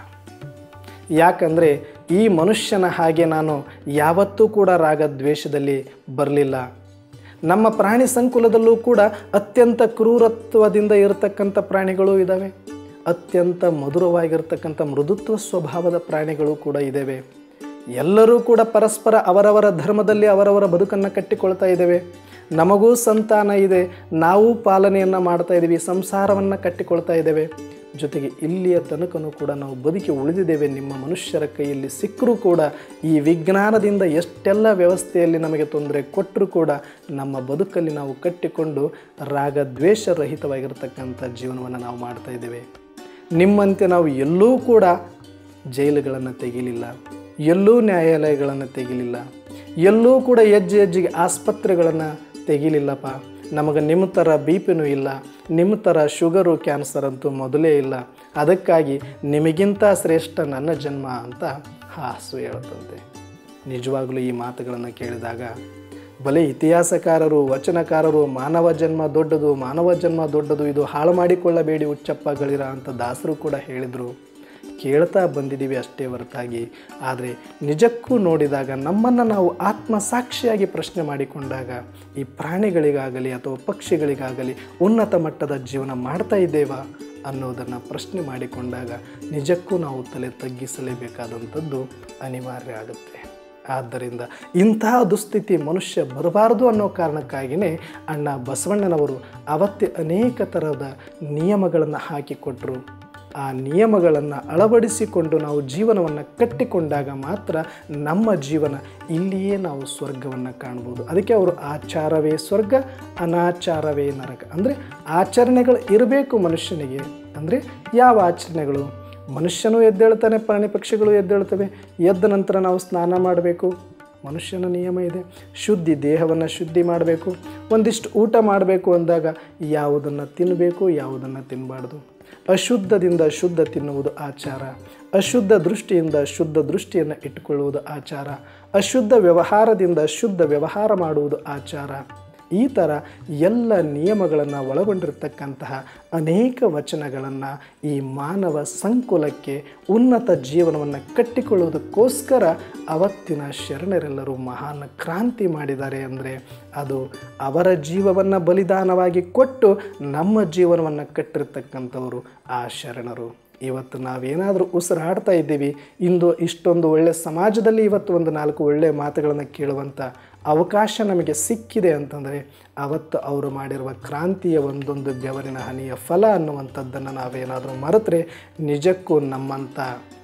ಯಾಕಂದರೆ ಈ ಮನುಷ್ಯನ ಹಾಗೆ ನಾನು ಯಾವತ್ತೂ ಕೂಡ ರಾಗ ದ್ವೇಷದಲ್ಲಿ ಬರಲಿಲ್ಲ ನಮ್ಮ ಪ್ರಾಣಿ ಸಂಕುಲದಲ್ಲೂ ಕೂಡ ಅತ್ಯಂತ ಕ್ರೂರತ್ವದಿಂದ ಇರತಕ್ಕಂಥ ಪ್ರಾಣಿಗಳು ಇದ್ದಾವೆ ಅತ್ಯಂತ ಮಧುರವಾಗಿರ್ತಕ್ಕಂಥ ಮೃದುತ್ವ ಸ್ವಭಾವದ ಪ್ರಾಣಿಗಳು ಕೂಡ ಇದ್ದಾವೆ ಎಲ್ಲರೂ ಕೂಡ ಪರಸ್ಪರ ಅವರವರ ಧರ್ಮದಲ್ಲಿ ಅವರವರ ಬದುಕನ್ನು ಕಟ್ಟಿಕೊಳ್ತಾ ಇದ್ದೇವೆ ನಮಗೂ ಸಂತಾನ ಇದೆ ನಾವು ಪಾಲನೆಯನ್ನು ಮಾಡ್ತಾ ಇದ್ದೀವಿ ಸಂಸಾರವನ್ನು ಕಟ್ಟಿಕೊಳ್ತಾ ಇದ್ದೇವೆ ಜೊತೆಗೆ ಇಲ್ಲಿಯ ತನಕನೂ ಕೂಡ ನಾವು ಬದುಕಿ ಉಳಿದಿದ್ದೇವೆ ನಿಮ್ಮ ಮನುಷ್ಯರ ಕೈಯಲ್ಲಿ ಸಿಕ್ಕರೂ ಕೂಡ ಈ ವಿಜ್ಞಾನದಿಂದ ಎಷ್ಟೆಲ್ಲ ವ್ಯವಸ್ಥೆಯಲ್ಲಿ ನಮಗೆ ತೊಂದರೆ ಕೊಟ್ಟರೂ ಕೂಡ ನಮ್ಮ ಬದುಕಲ್ಲಿ ನಾವು ಕಟ್ಟಿಕೊಂಡು ರಾಗ ದ್ವೇಷ ರಹಿತವಾಗಿರ್ತಕ್ಕಂಥ ಜೀವನವನ್ನು ನಾವು ಮಾಡ್ತಾ ಇದ್ದೇವೆ ನಿಮ್ಮಂತೆ ನಾವು ಎಲ್ಲೂ ಕೂಡ ಜೈಲುಗಳನ್ನು ತೆಗಿಲಿಲ್ಲ ಎಲ್ಲೂ ನ್ಯಾಯಾಲಯಗಳನ್ನು ತೆಗಿಲಿಲ್ಲ ಎಲ್ಲೂ ಕೂಡ ಹೆಜ್ಜೆ ಹೆಜ್ಜೆಗೆ ಆಸ್ಪತ್ರೆಗಳನ್ನು ತೆಗಿಲಿಲ್ಲಪ್ಪ ನಮಗೆ ನಿಮ್ಮ ಥರ ಬಿ ಪಿನೂ ಇಲ್ಲ ನಿಮ್ಮ ಥರ ಶುಗರು ಕ್ಯಾನ್ಸರ್ ಅಂತೂ ಮೊದಲೇ ಇಲ್ಲ ಅದಕ್ಕಾಗಿ ನಿಮಗಿಂತ ಶ್ರೇಷ್ಠ ನನ್ನ ಜನ್ಮ ಅಂತ ಹಾಸು ಹೇಳುತ್ತಂತೆ ನಿಜವಾಗಲೂ ಈ ಮಾತುಗಳನ್ನು ಕೇಳಿದಾಗ ಬಲೆ ಇತಿಹಾಸಕಾರರು ವಚನಕಾರರು ಮಾನವ ಜನ್ಮ ದೊಡ್ಡದು ಮಾನವ ಜನ್ಮ ದೊಡ್ಡದು ಇದು ಹಾಳು ಮಾಡಿಕೊಳ್ಳಬೇಡಿ ಹುಚ್ಚಪ್ಪಗಳಿರ ಅಂತ ದಾಸರು ಕೂಡ ಹೇಳಿದರು ಕೇಳ್ತಾ ಬಂದಿದ್ದೀವಿ ಅಷ್ಟೇ ಹೊರತಾಗಿ ಆದರೆ ನಿಜಕ್ಕೂ ನೋಡಿದಾಗ ನಮ್ಮನ್ನು ನಾವು ಆತ್ಮಸಾಕ್ಷಿಯಾಗಿ ಪ್ರಶ್ನೆ ಮಾಡಿಕೊಂಡಾಗ ಈ ಪ್ರಾಣಿಗಳಿಗಾಗಲಿ ಅಥವಾ ಪಕ್ಷಿಗಳಿಗಾಗಲಿ ಉನ್ನತ ಮಟ್ಟದ ಜೀವನ ಮಾಡ್ತಾ ಇದ್ದೇವಾ ಅನ್ನೋದನ್ನು ಪ್ರಶ್ನೆ ಮಾಡಿಕೊಂಡಾಗ ನಿಜಕ್ಕೂ ನಾವು ತಲೆ ತಗ್ಗಿಸಲೇಬೇಕಾದಂಥದ್ದು ಅನಿವಾರ್ಯ ಆಗುತ್ತೆ ಆದ್ದರಿಂದ ಇಂತಹ ದುಸ್ಥಿತಿ ಮನುಷ್ಯ ಬರಬಾರದು ಅನ್ನೋ ಕಾರಣಕ್ಕಾಗಿಯೇ ಅಣ್ಣ ಬಸವಣ್ಣನವರು ಅವತ್ತೇ ಅನೇಕ ಥರದ ನಿಯಮಗಳನ್ನು ಹಾಕಿಕೊಟ್ಟರು ಆ ನಿಯಮಗಳನ್ನು ಅಳವಡಿಸಿಕೊಂಡು ನಾವು ಜೀವನವನ್ನು ಕಟ್ಟಿಕೊಂಡಾಗ ಮಾತ್ರ ನಮ್ಮ ಜೀವನ ಇಲ್ಲಿಯೇ ನಾವು ಸ್ವರ್ಗವನ್ನು ಕಾಣ್ಬೋದು ಅದಕ್ಕೆ ಅವರು ಆಚಾರವೇ ಸ್ವರ್ಗ ಅನಾಚಾರವೇ ನರಕ ಅಂದರೆ ಆಚರಣೆಗಳು ಇರಬೇಕು ಮನುಷ್ಯನಿಗೆ ಅಂದರೆ ಯಾವ ಆಚರಣೆಗಳು ಮನುಷ್ಯನೂ ಎದ್ದೇಳ್ತಾನೆ ಪ್ರಾಣಿ ಪಕ್ಷಿಗಳು ಎದ್ದೇಳ್ತವೆ ಎದ್ದ ನಂತರ ನಾವು ಸ್ನಾನ ಮಾಡಬೇಕು ಮನುಷ್ಯನ ನಿಯಮ ಇದೆ ಶುದ್ಧಿ ದೇಹವನ್ನು ಶುದ್ಧಿ ಮಾಡಬೇಕು ಒಂದಿಷ್ಟು ಊಟ ಮಾಡಬೇಕು ಅಂದಾಗ ಯಾವುದನ್ನು ತಿನ್ನಬೇಕು ಯಾವುದನ್ನು ತಿನ್ನಬಾರ್ದು ಅಶುದ್ಧದಿಂದ ಶುದ್ಧ ತಿನ್ನುವುದು ಆಚಾರ ಅಶುದ್ಧ ದೃಷ್ಟಿಯಿಂದ ಶುದ್ಧ ದೃಷ್ಟಿಯನ್ನು ಇಟ್ಟುಕೊಳ್ಳುವುದು ಆಚಾರ ಅಶುದ್ಧ ವ್ಯವಹಾರದಿಂದ ಶುದ್ಧ ವ್ಯವಹಾರ ಮಾಡುವುದು ಆಚಾರ ಈ ಥರ ಎಲ್ಲ ನಿಯಮಗಳನ್ನು ಒಳಗೊಂಡಿರ್ತಕ್ಕಂತಹ ಅನೇಕ ವಚನಗಳನ್ನು ಈ ಮಾನವ ಸಂಕುಲಕ್ಕೆ ಉನ್ನತ ಜೀವನವನ್ನು ಕಟ್ಟಿಕೊಳ್ಳುವುದಕ್ಕೋಸ್ಕರ ಅವತ್ತಿನ ಶರಣರೆಲ್ಲರೂ ಮಹಾನ್ ಕ್ರಾಂತಿ ಮಾಡಿದ್ದಾರೆ ಅಂದರೆ ಅದು ಅವರ ಜೀವವನ್ನು ಬಲಿದಾನವಾಗಿ ಕೊಟ್ಟು ನಮ್ಮ ಜೀವನವನ್ನು ಕಟ್ಟಿರ್ತಕ್ಕಂಥವರು ಆ ಶರಣರು ಇವತ್ತು ನಾವೇನಾದರೂ ಉಸಿರಾಡ್ತಾ ಇದ್ದೀವಿ ಇಂದು ಇಷ್ಟೊಂದು ಒಳ್ಳೆಯ ಸಮಾಜದಲ್ಲಿ ಇವತ್ತು ಒಂದು ನಾಲ್ಕು ಒಳ್ಳೆಯ ಮಾತುಗಳನ್ನು ಕೇಳುವಂಥ ಅವಕಾಶ ನಮಗೆ ಸಿಕ್ಕಿದೆ ಅಂತಂದರೆ ಅವತ್ತು ಅವರು ಮಾಡಿರುವ ಕ್ರಾಂತಿಯ ಒಂದೊಂದು ಬೆವರಿನ ಹನಿಯ ಫಲ ಅನ್ನುವಂಥದ್ದನ್ನು ನಾವೇನಾದರೂ ಮರೆತರೆ ನಿಜಕ್ಕೂ ನಮ್ಮಂಥ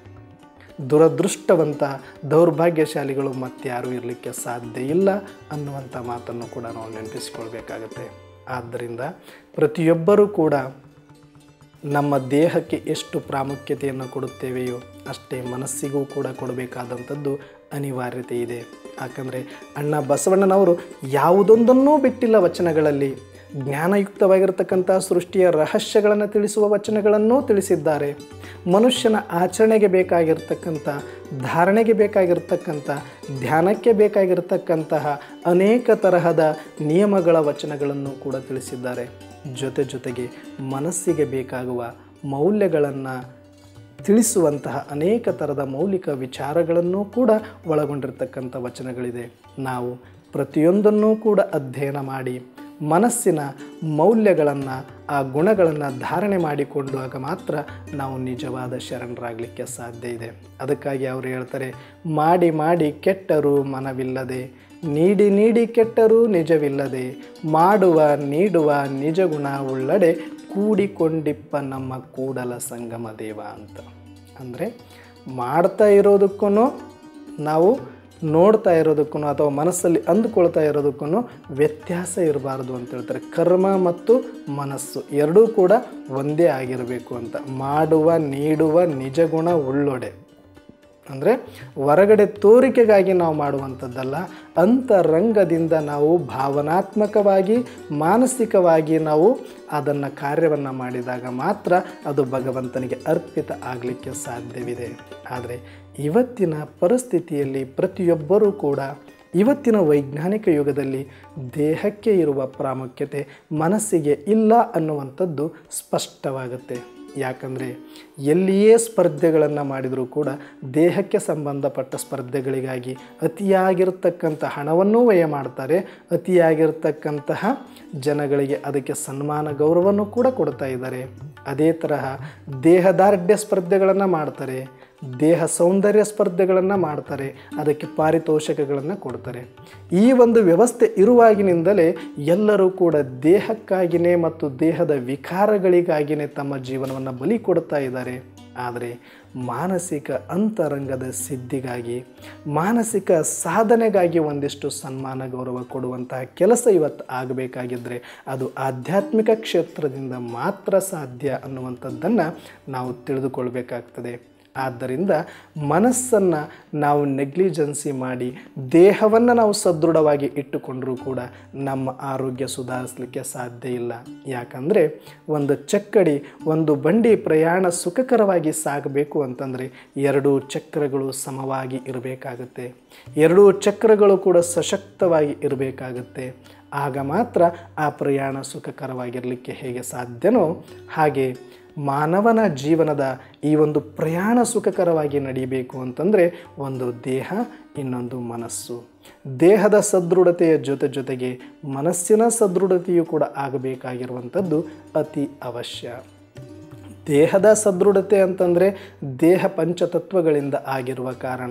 ದುರದೃಷ್ಟವಂತ ದೌರ್ಭಾಗ್ಯಶಾಲಿಗಳು ಮತ್ತಾರೂ ಇರಲಿಕ್ಕೆ ಸಾಧ್ಯ ಇಲ್ಲ ಅನ್ನುವಂಥ ಮಾತನ್ನು ಕೂಡ ನಾವು ನೆನಪಿಸಿಕೊಳ್ಬೇಕಾಗತ್ತೆ ಆದ್ದರಿಂದ ಪ್ರತಿಯೊಬ್ಬರೂ ಕೂಡ ನಮ್ಮ ದೇಹಕ್ಕೆ ಎಷ್ಟು ಪ್ರಾಮುಖ್ಯತೆಯನ್ನು ಕೊಡುತ್ತೇವೆಯೋ ಅಷ್ಟೇ ಮನಸ್ಸಿಗೂ ಕೂಡ ಕೊಡಬೇಕಾದಂಥದ್ದು ಅನಿವಾರ್ಯತೆ ಇದೆ ಯಾಕಂದರೆ ಅಣ್ಣ ಬಸವಣ್ಣನವರು ಯಾವುದೊಂದನ್ನೂ ಬಿಟ್ಟಿಲ್ಲ ವಚನಗಳಲ್ಲಿ ಜ್ಞಾನಯುಕ್ತವಾಗಿರ್ತಕ್ಕಂಥ ಸೃಷ್ಟಿಯ ರಹಸ್ಯಗಳನ್ನು ತಿಳಿಸುವ ವಚನಗಳನ್ನೂ ತಿಳಿಸಿದ್ದಾರೆ ಮನುಷ್ಯನ ಆಚರಣೆಗೆ ಬೇಕಾಗಿರ್ತಕ್ಕಂಥ ಧಾರಣೆಗೆ ಬೇಕಾಗಿರ್ತಕ್ಕಂಥ ಧ್ಯಾನಕ್ಕೆ ಬೇಕಾಗಿರ್ತಕ್ಕಂತಹ ಅನೇಕ ತರಹದ ನಿಯಮಗಳ ವಚನಗಳನ್ನು ಕೂಡ ತಿಳಿಸಿದ್ದಾರೆ ಜೊತೆ ಜೊತೆಗೆ ಮನಸ್ಸಿಗೆ ಬೇಕಾಗುವ ಮೌಲ್ಯಗಳನ್ನು ತಿಳಿಸುವಂತಹ ಅನೇಕ ಥರದ ಮೌಲಿಕ ವಿಚಾರಗಳನ್ನೂ ಕೂಡ ಒಳಗೊಂಡಿರ್ತಕ್ಕಂಥ ವಚನಗಳಿದೆ ನಾವು ಪ್ರತಿಯೊಂದನ್ನೂ ಕೂಡ ಅಧ್ಯಯನ ಮಾಡಿ ಮನಸ್ಸಿನ ಮೌಲ್ಯಗಳನ್ನು ಆ ಗುಣಗಳನ್ನು ಧಾರಣೆ ಮಾಡಿಕೊಂಡಾಗ ಮಾತ್ರ ನಾವು ನಿಜವಾದ ಶರಣರಾಗಲಿಕ್ಕೆ ಸಾಧ್ಯ ಇದೆ ಅದಕ್ಕಾಗಿ ಅವರು ಹೇಳ್ತಾರೆ ಮಾಡಿ ಮಾಡಿ ಕೆಟ್ಟರು ಮನವಿಲ್ಲದೆ ನೀಡಿ ನೀಡಿ ಕೆಟ್ಟರೂ ನಿಜವಿಲ್ಲದೆ ಮಾಡುವ ನೀಡುವ ನಿಜ ಗುಣ ಉಳ್ಳಡೆ ಕೂಡಿಕೊಂಡಿಪ್ಪ ನಮ್ಮ ಕೂಡಲ ಸಂಗಮ ದೇವ ಅಂತ ಅಂದರೆ ಮಾಡ್ತಾ ಇರೋದಕ್ಕೂ ನಾವು ನೋಡ್ತಾ ಇರೋದಕ್ಕೂ ಅಥವಾ ಮನಸ್ಸಲ್ಲಿ ಅಂದುಕೊಳ್ತಾ ಇರೋದಕ್ಕೂ ವ್ಯತ್ಯಾಸ ಇರಬಾರ್ದು ಅಂತ ಹೇಳ್ತಾರೆ ಕರ್ಮ ಮತ್ತು ಮನಸ್ಸು ಎರಡೂ ಕೂಡ ಒಂದೇ ಆಗಿರಬೇಕು ಅಂತ ಮಾಡುವ ನೀಡುವ ನಿಜ ಗುಣ ಉಳ್ಳೊಡೆ ಅಂದರೆ ಹೊರಗಡೆ ತೋರಿಕೆಗಾಗಿ ನಾವು ಮಾಡುವಂಥದ್ದಲ್ಲ ಅಂತರಂಗದಿಂದ ನಾವು ಭಾವನಾತ್ಮಕವಾಗಿ ಮಾನಸಿಕವಾಗಿ ನಾವು ಅದನ್ನು ಕಾರ್ಯವನ್ನು ಮಾಡಿದಾಗ ಮಾತ್ರ ಅದು ಭಗವಂತನಿಗೆ ಅರ್ಪಿತ ಆಗಲಿಕ್ಕೆ ಸಾಧ್ಯವಿದೆ ಆದರೆ ಇವತ್ತಿನ ಪರಿಸ್ಥಿತಿಯಲ್ಲಿ ಪ್ರತಿಯೊಬ್ಬರೂ ಕೂಡ ಇವತ್ತಿನ ವೈಜ್ಞಾನಿಕ ಯುಗದಲ್ಲಿ ದೇಹಕ್ಕೆ ಇರುವ ಪ್ರಾಮುಖ್ಯತೆ ಮನಸ್ಸಿಗೆ ಇಲ್ಲ ಅನ್ನುವಂಥದ್ದು ಸ್ಪಷ್ಟವಾಗುತ್ತೆ ಯಾಕಂದರೆ ಎಲ್ಲಿಯೇ ಸ್ಪರ್ಧೆಗಳನ್ನು ಮಾಡಿದರೂ ಕೂಡ ದೇಹಕ್ಕೆ ಸಂಬಂಧಪಟ್ಟ ಸ್ಪರ್ಧೆಗಳಿಗಾಗಿ ಅತಿಯಾಗಿರ್ತಕ್ಕಂಥ ಹಣವನ್ನೂ ವ್ಯಯ ಮಾಡ್ತಾರೆ ಅತಿಯಾಗಿರ್ತಕ್ಕಂತಹ ಜನಗಳಿಗೆ ಅದಕ್ಕೆ ಸನ್ಮಾನ ಗೌರವವನ್ನು ಕೂಡ ಕೊಡ್ತಾ ಇದ್ದಾರೆ ಅದೇ ತರಹ ದೇಹದಾರ್ಢ್ಯ ಸ್ಪರ್ಧೆಗಳನ್ನು ಮಾಡ್ತಾರೆ ದೇಹ ಸೌಂದರ್ಯ ಸ್ಪರ್ಧೆಗಳನ್ನು ಮಾಡ್ತಾರೆ ಅದಕ್ಕೆ ಪಾರಿತೋಷಕಗಳನ್ನು ಕೊಡ್ತಾರೆ ಈ ಒಂದು ವ್ಯವಸ್ಥೆ ಇರುವಾಗಿನಿಂದಲೇ ಎಲ್ಲರೂ ಕೂಡ ದೇಹಕ್ಕಾಗಿಯೇ ಮತ್ತು ದೇಹದ ವಿಕಾರಗಳಿಗಾಗಿಯೇ ತಮ್ಮ ಜೀವನವನ್ನು ಬಲಿ ಕೊಡ್ತಾ ಇದ್ದಾರೆ ಆದರೆ ಮಾನಸಿಕ ಅಂತರಂಗದ ಸಿದ್ಧಿಗಾಗಿ ಮಾನಸಿಕ ಸಾಧನೆಗಾಗಿ ಒಂದಿಷ್ಟು ಸನ್ಮಾನ ಗೌರವ ಕೊಡುವಂತಹ ಕೆಲಸ ಇವತ್ತು ಆಗಬೇಕಾಗಿದ್ದರೆ ಅದು ಆಧ್ಯಾತ್ಮಿಕ ಕ್ಷೇತ್ರದಿಂದ ಮಾತ್ರ ಸಾಧ್ಯ ಅನ್ನುವಂಥದ್ದನ್ನು ನಾವು ತಿಳಿದುಕೊಳ್ಬೇಕಾಗ್ತದೆ ಆದ್ದರಿಂದ ಮನಸ್ಸನ್ನು ನಾವು ನೆಗ್ಲಿಜೆನ್ಸಿ ಮಾಡಿ ದೇಹವನ್ನು ನಾವು ಸದೃಢವಾಗಿ ಇಟ್ಟುಕೊಂಡರೂ ಕೂಡ ನಮ್ಮ ಆರೋಗ್ಯ ಸುಧಾರಿಸಲಿಕ್ಕೆ ಸಾಧ್ಯ ಇಲ್ಲ ಯಾಕಂದರೆ ಒಂದು ಚಕ್ಕಡಿ ಒಂದು ಬಂಡಿ ಪ್ರಯಾಣ ಸುಖಕರವಾಗಿ ಸಾಗಬೇಕು ಅಂತಂದರೆ ಎರಡೂ ಚಕ್ರಗಳು ಸಮವಾಗಿ ಇರಬೇಕಾಗುತ್ತೆ ಎರಡೂ ಚಕ್ರಗಳು ಕೂಡ ಸಶಕ್ತವಾಗಿ ಇರಬೇಕಾಗುತ್ತೆ ಆಗ ಮಾತ್ರ ಆ ಪ್ರಯಾಣ ಸುಖಕರವಾಗಿರಲಿಕ್ಕೆ ಹೇಗೆ ಸಾಧ್ಯನೋ ಹಾಗೆ ಮಾನವನ ಜೀವನದ ಈ ಒಂದು ಪ್ರಯಾಣ ಸುಖಕರವಾಗಿ ನಡೀಬೇಕು ಅಂತಂದರೆ ಒಂದು ದೇಹ ಇನ್ನೊಂದು ಮನಸ್ಸು ದೇಹದ ಸದೃಢತೆಯ ಜೊತೆ ಜೊತೆಗೆ ಮನಸ್ಸಿನ ಸದೃಢತೆಯು ಕೂಡ ಆಗಬೇಕಾಗಿರುವಂಥದ್ದು ಅತಿ ಅವಶ್ಯ ದೇಹದ ಸದೃಢತೆ ಅಂತಂದರೆ ದೇಹ ಪಂಚತತ್ವಗಳಿಂದ ಆಗಿರುವ ಕಾರಣ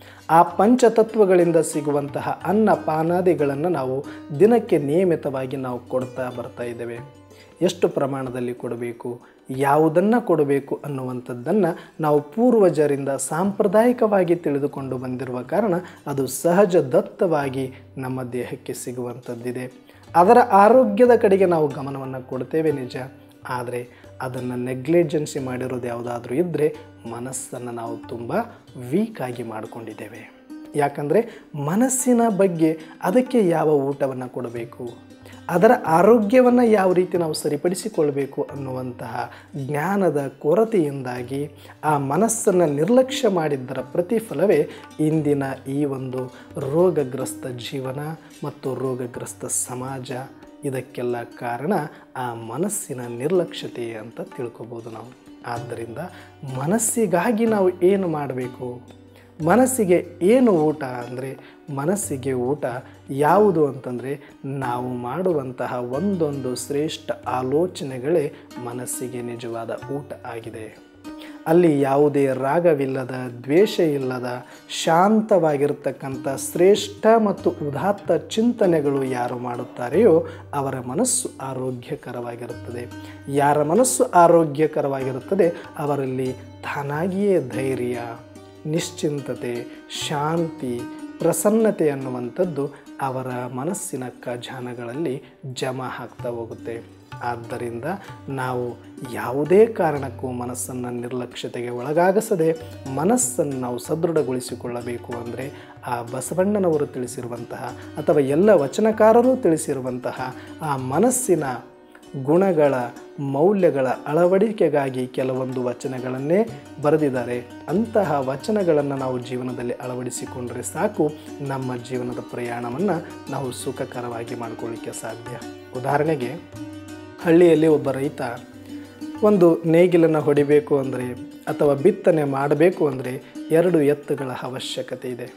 ಆ ಪಂಚತತ್ವಗಳಿಂದ ಸಿಗುವಂತಹ ಅನ್ನ ಪಾನಾದಿಗಳನ್ನು ನಾವು ದಿನಕ್ಕೆ ನಿಯಮಿತವಾಗಿ ನಾವು ಕೊಡ್ತಾ ಬರ್ತಾ ಇದ್ದೇವೆ ಎಷ್ಟು ಪ್ರಮಾಣದಲ್ಲಿ ಕೊಡಬೇಕು ಯಾವುದನ್ನು ಕೊಡಬೇಕು ಅನ್ನುವಂಥದ್ದನ್ನು ನಾವು ಪೂರ್ವಜರಿಂದ ಸಾಂಪ್ರದಾಯಿಕವಾಗಿ ತಿಳಿದುಕೊಂಡು ಬಂದಿರುವ ಕಾರಣ ಅದು ಸಹಜ ದತ್ತವಾಗಿ ನಮ್ಮ ದೇಹಕ್ಕೆ ಸಿಗುವಂಥದ್ದಿದೆ ಅದರ ಆರೋಗ್ಯದ ಕಡೆಗೆ ನಾವು ಗಮನವನ್ನು ಕೊಡ್ತೇವೆ ನಿಜ ಆದರೆ ಅದನ್ನು ನೆಗ್ಲಿಜೆನ್ಸಿ ಮಾಡಿರೋದು ಯಾವುದಾದ್ರೂ ಇದ್ದರೆ ಮನಸ್ಸನ್ನು ನಾವು ತುಂಬ ವೀಕಾಗಿ ಮಾಡಿಕೊಂಡಿದ್ದೇವೆ ಯಾಕಂದರೆ ಮನಸ್ಸಿನ ಬಗ್ಗೆ ಅದಕ್ಕೆ ಯಾವ ಊಟವನ್ನು ಕೊಡಬೇಕು ಅದರ ಆರೋಗ್ಯವನ್ನು ಯಾವ ರೀತಿ ನಾವು ಸರಿಪಡಿಸಿಕೊಳ್ಬೇಕು ಅನ್ನುವಂತಹ ಜ್ಞಾನದ ಕೊರತೆಯಿಂದಾಗಿ ಆ ಮನಸ್ಸನ್ನು ನಿರ್ಲಕ್ಷ್ಯ ಮಾಡಿದ್ದರ ಪ್ರತಿಫಲವೇ ಇಂದಿನ ಈ ಒಂದು ರೋಗಗ್ರಸ್ತ ಜೀವನ ಮತ್ತು ರೋಗಗ್ರಸ್ತ ಸಮಾಜ ಇದಕ್ಕೆಲ್ಲ ಕಾರಣ ಆ ಮನಸ್ಸಿನ ನಿರ್ಲಕ್ಷ್ಯತೆ ಅಂತ ತಿಳ್ಕೊಬೋದು ನಾವು ಆದ್ದರಿಂದ ಮನಸ್ಸಿಗಾಗಿ ನಾವು ಏನು ಮಾಡಬೇಕು ಮನಸ್ಸಿಗೆ ಏನು ಊಟ ಅಂದರೆ ಮನಸ್ಸಿಗೆ ಊಟ ಯಾವುದು ಅಂತಂದರೆ ನಾವು ಮಾಡುವಂತಹ ಒಂದೊಂದು ಶ್ರೇಷ್ಠ ಆಲೋಚನೆಗಳೇ ಮನಸ್ಸಿಗೆ ನಿಜವಾದ ಊಟ ಆಗಿದೆ ಅಲ್ಲಿ ಯಾವುದೇ ರಾಗವಿಲ್ಲದ ದ್ವೇಷ ಇಲ್ಲದ ಶಾಂತವಾಗಿರ್ತಕ್ಕಂಥ ಶ್ರೇಷ್ಠ ಮತ್ತು ಉದಾತ್ತ ಚಿಂತನೆಗಳು ಯಾರು ಮಾಡುತ್ತಾರೆಯೋ ಅವರ ಮನಸ್ಸು ಆರೋಗ್ಯಕರವಾಗಿರುತ್ತದೆ ಯಾರ ಮನಸ್ಸು ಆರೋಗ್ಯಕರವಾಗಿರುತ್ತದೆ ಅವರಲ್ಲಿ ತಾನಾಗಿಯೇ ಧೈರ್ಯ ನಿಶ್ಚಿಂತತೆ ಶಾಂತಿ ಪ್ರಸನ್ನತೆ ಅನ್ನುವಂಥದ್ದು ಅವರ ಮನಸ್ಸಿನ ಖಜಾನಗಳಲ್ಲಿ ಜಮಾ ಆಗ್ತಾ ಹೋಗುತ್ತೆ ಆದ್ದರಿಂದ ನಾವು ಯಾವುದೇ ಕಾರಣಕ್ಕೂ ಮನಸ್ಸನ್ನು ನಿರ್ಲಕ್ಷ್ಯತೆಗೆ ಒಳಗಾಗಿಸದೆ ಮನಸ್ಸನ್ನು ನಾವು ಸದೃಢಗೊಳಿಸಿಕೊಳ್ಳಬೇಕು ಅಂದರೆ ಆ ಬಸವಣ್ಣನವರು ತಿಳಿಸಿರುವಂತಹ ಅಥವಾ ಎಲ್ಲ ವಚನಕಾರರು ತಿಳಿಸಿರುವಂತಹ ಆ ಮನಸ್ಸಿನ ಗುಣಗಳ ಮೌಲ್ಯಗಳ ಅಳವಡಿಕೆಗಾಗಿ ಕೆಲವೊಂದು ವಚನಗಳನ್ನೇ ಬರೆದಿದ್ದಾರೆ ಅಂತಹ ವಚನಗಳನ್ನು ನಾವು ಜೀವನದಲ್ಲಿ ಅಳವಡಿಸಿಕೊಂಡ್ರೆ ಸಾಕು ನಮ್ಮ ಜೀವನದ ಪ್ರಯಾಣವನ್ನು ನಾವು ಸುಖಕರವಾಗಿ ಮಾಡಿಕೊಳ್ಳಿಕ್ಕೆ ಸಾಧ್ಯ ಉದಾಹರಣೆಗೆ ಹಳ್ಳಿಯಲ್ಲಿ ಒಬ್ಬ ರೈತ ಒಂದು ನೇಗಿಲನ್ನು ಹೊಡಿಬೇಕು ಅಂದರೆ ಅಥವಾ ಬಿತ್ತನೆ ಮಾಡಬೇಕು ಅಂದರೆ ಎರಡು ಎತ್ತುಗಳ ಅವಶ್ಯಕತೆ ಇದೆ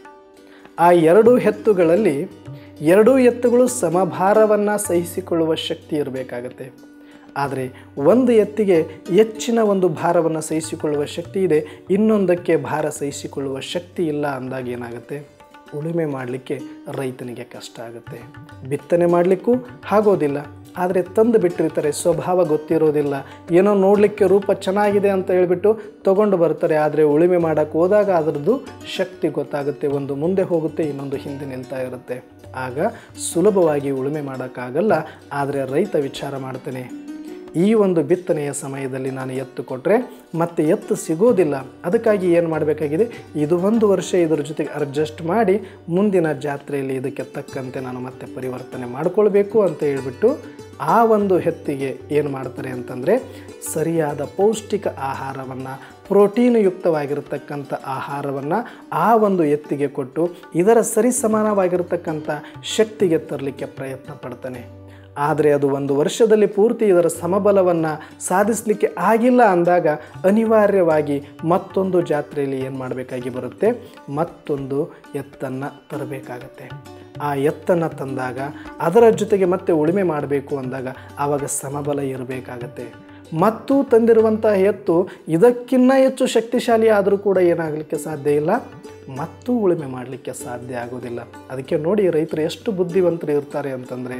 ಆ ಎರಡು ಎತ್ತುಗಳಲ್ಲಿ ಎರಡೂ ಎತ್ತುಗಳು ಸಮಭಾರವನ್ನು ಸಹಿಸಿಕೊಳ್ಳುವ ಶಕ್ತಿ ಇರಬೇಕಾಗತ್ತೆ ಆದರೆ ಒಂದು ಎತ್ತಿಗೆ ಹೆಚ್ಚಿನ ಒಂದು ಭಾರವನ್ನು ಸಹಿಸಿಕೊಳ್ಳುವ ಶಕ್ತಿ ಇದೆ ಇನ್ನೊಂದಕ್ಕೆ ಭಾರ ಸಹಿಸಿಕೊಳ್ಳುವ ಶಕ್ತಿ ಇಲ್ಲ ಅಂದಾಗ ಏನಾಗುತ್ತೆ ಉಳುಮೆ ಮಾಡಲಿಕ್ಕೆ ರೈತನಿಗೆ ಕಷ್ಟ ಆಗುತ್ತೆ ಬಿತ್ತನೆ ಮಾಡಲಿಕ್ಕೂ ಆಗೋದಿಲ್ಲ ಆದರೆ ತಂದು ಬಿಟ್ಟಿರ್ತಾರೆ ಸ್ವಭಾವ ಗೊತ್ತಿರೋದಿಲ್ಲ ಏನೋ ನೋಡಲಿಕ್ಕೆ ರೂಪ ಚೆನ್ನಾಗಿದೆ ಅಂತ ಹೇಳ್ಬಿಟ್ಟು ತೊಗೊಂಡು ಬರ್ತಾರೆ ಆದರೆ ಉಳುಮೆ ಮಾಡೋಕ್ಕೆ ಹೋದಾಗ ಅದರದ್ದು ಶಕ್ತಿ ಗೊತ್ತಾಗುತ್ತೆ ಒಂದು ಮುಂದೆ ಹೋಗುತ್ತೆ ಇನ್ನೊಂದು ಹಿಂದೆ ನಿಲ್ತಾ ಇರುತ್ತೆ ಆಗ ಸುಲಭವಾಗಿ ಉಳುಮೆ ಮಾಡೋಕ್ಕಾಗಲ್ಲ ಆದರೆ ರೈತ ವಿಚಾರ ಮಾಡ್ತಾನೆ ಈ ಒಂದು ಬಿತ್ತನೆಯ ಸಮಯದಲ್ಲಿ ನಾನು ಎತ್ತು ಕೊಟ್ಟರೆ ಮತ್ತೆ ಎತ್ತು ಸಿಗೋದಿಲ್ಲ ಅದಕ್ಕಾಗಿ ಏನು ಮಾಡಬೇಕಾಗಿದೆ ಇದು ಒಂದು ವರ್ಷ ಇದರ ಜೊತೆಗೆ ಅಡ್ಜಸ್ಟ್ ಮಾಡಿ ಮುಂದಿನ ಜಾತ್ರೆಯಲ್ಲಿ ಇದಕ್ಕೆ ತಕ್ಕಂತೆ ನಾನು ಮತ್ತೆ ಪರಿವರ್ತನೆ ಮಾಡಿಕೊಳ್ಬೇಕು ಅಂತ ಹೇಳ್ಬಿಟ್ಟು ಆ ಒಂದು ಹೆತ್ತಿಗೆ ಏನು ಮಾಡ್ತಾರೆ ಅಂತಂದರೆ ಸರಿಯಾದ ಪೌಷ್ಟಿಕ ಆಹಾರವನ್ನು ಪ್ರೋಟೀನ್ ಯುಕ್ತವಾಗಿರತಕ್ಕಂಥ ಆಹಾರವನ್ನು ಆ ಒಂದು ಎತ್ತಿಗೆ ಕೊಟ್ಟು ಇದರ ಸರಿಸಮಾನವಾಗಿರತಕ್ಕಂಥ ಶಕ್ತಿಗೆ ತರಲಿಕ್ಕೆ ಪ್ರಯತ್ನ ಪಡ್ತಾನೆ ಆದರೆ ಅದು ಒಂದು ವರ್ಷದಲ್ಲಿ ಪೂರ್ತಿ ಇದರ ಸಮಬಲವನ್ನು ಸಾಧಿಸಲಿಕ್ಕೆ ಆಗಿಲ್ಲ ಅಂದಾಗ ಅನಿವಾರ್ಯವಾಗಿ ಮತ್ತೊಂದು ಜಾತ್ರೆಯಲ್ಲಿ ಏನು ಮಾಡಬೇಕಾಗಿ ಬರುತ್ತೆ ಮತ್ತೊಂದು ಎತ್ತನ್ನು ತರಬೇಕಾಗತ್ತೆ ಆ ಎತ್ತನ್ನು ತಂದಾಗ ಅದರ ಜೊತೆಗೆ ಮತ್ತೆ ಉಳುಮೆ ಮಾಡಬೇಕು ಅಂದಾಗ ಆವಾಗ ಸಮಬಲ ಇರಬೇಕಾಗತ್ತೆ ಮತ್ತು ತಂದಿರುವಂಥ ಎತ್ತು ಇದಕ್ಕಿನ್ನ ಹೆಚ್ಚು ಶಕ್ತಿಶಾಲಿ ಆದರೂ ಕೂಡ ಏನಾಗಲಿಕ್ಕೆ ಸಾಧ್ಯ ಇಲ್ಲ ಮತ್ತು ಉಳುಮೆ ಮಾಡಲಿಕ್ಕೆ ಸಾಧ್ಯ ಆಗೋದಿಲ್ಲ ಅದಕ್ಕೆ ನೋಡಿ ರೈತರು ಎಷ್ಟು ಬುದ್ಧಿವಂತರು ಇರ್ತಾರೆ ಅಂತಂದರೆ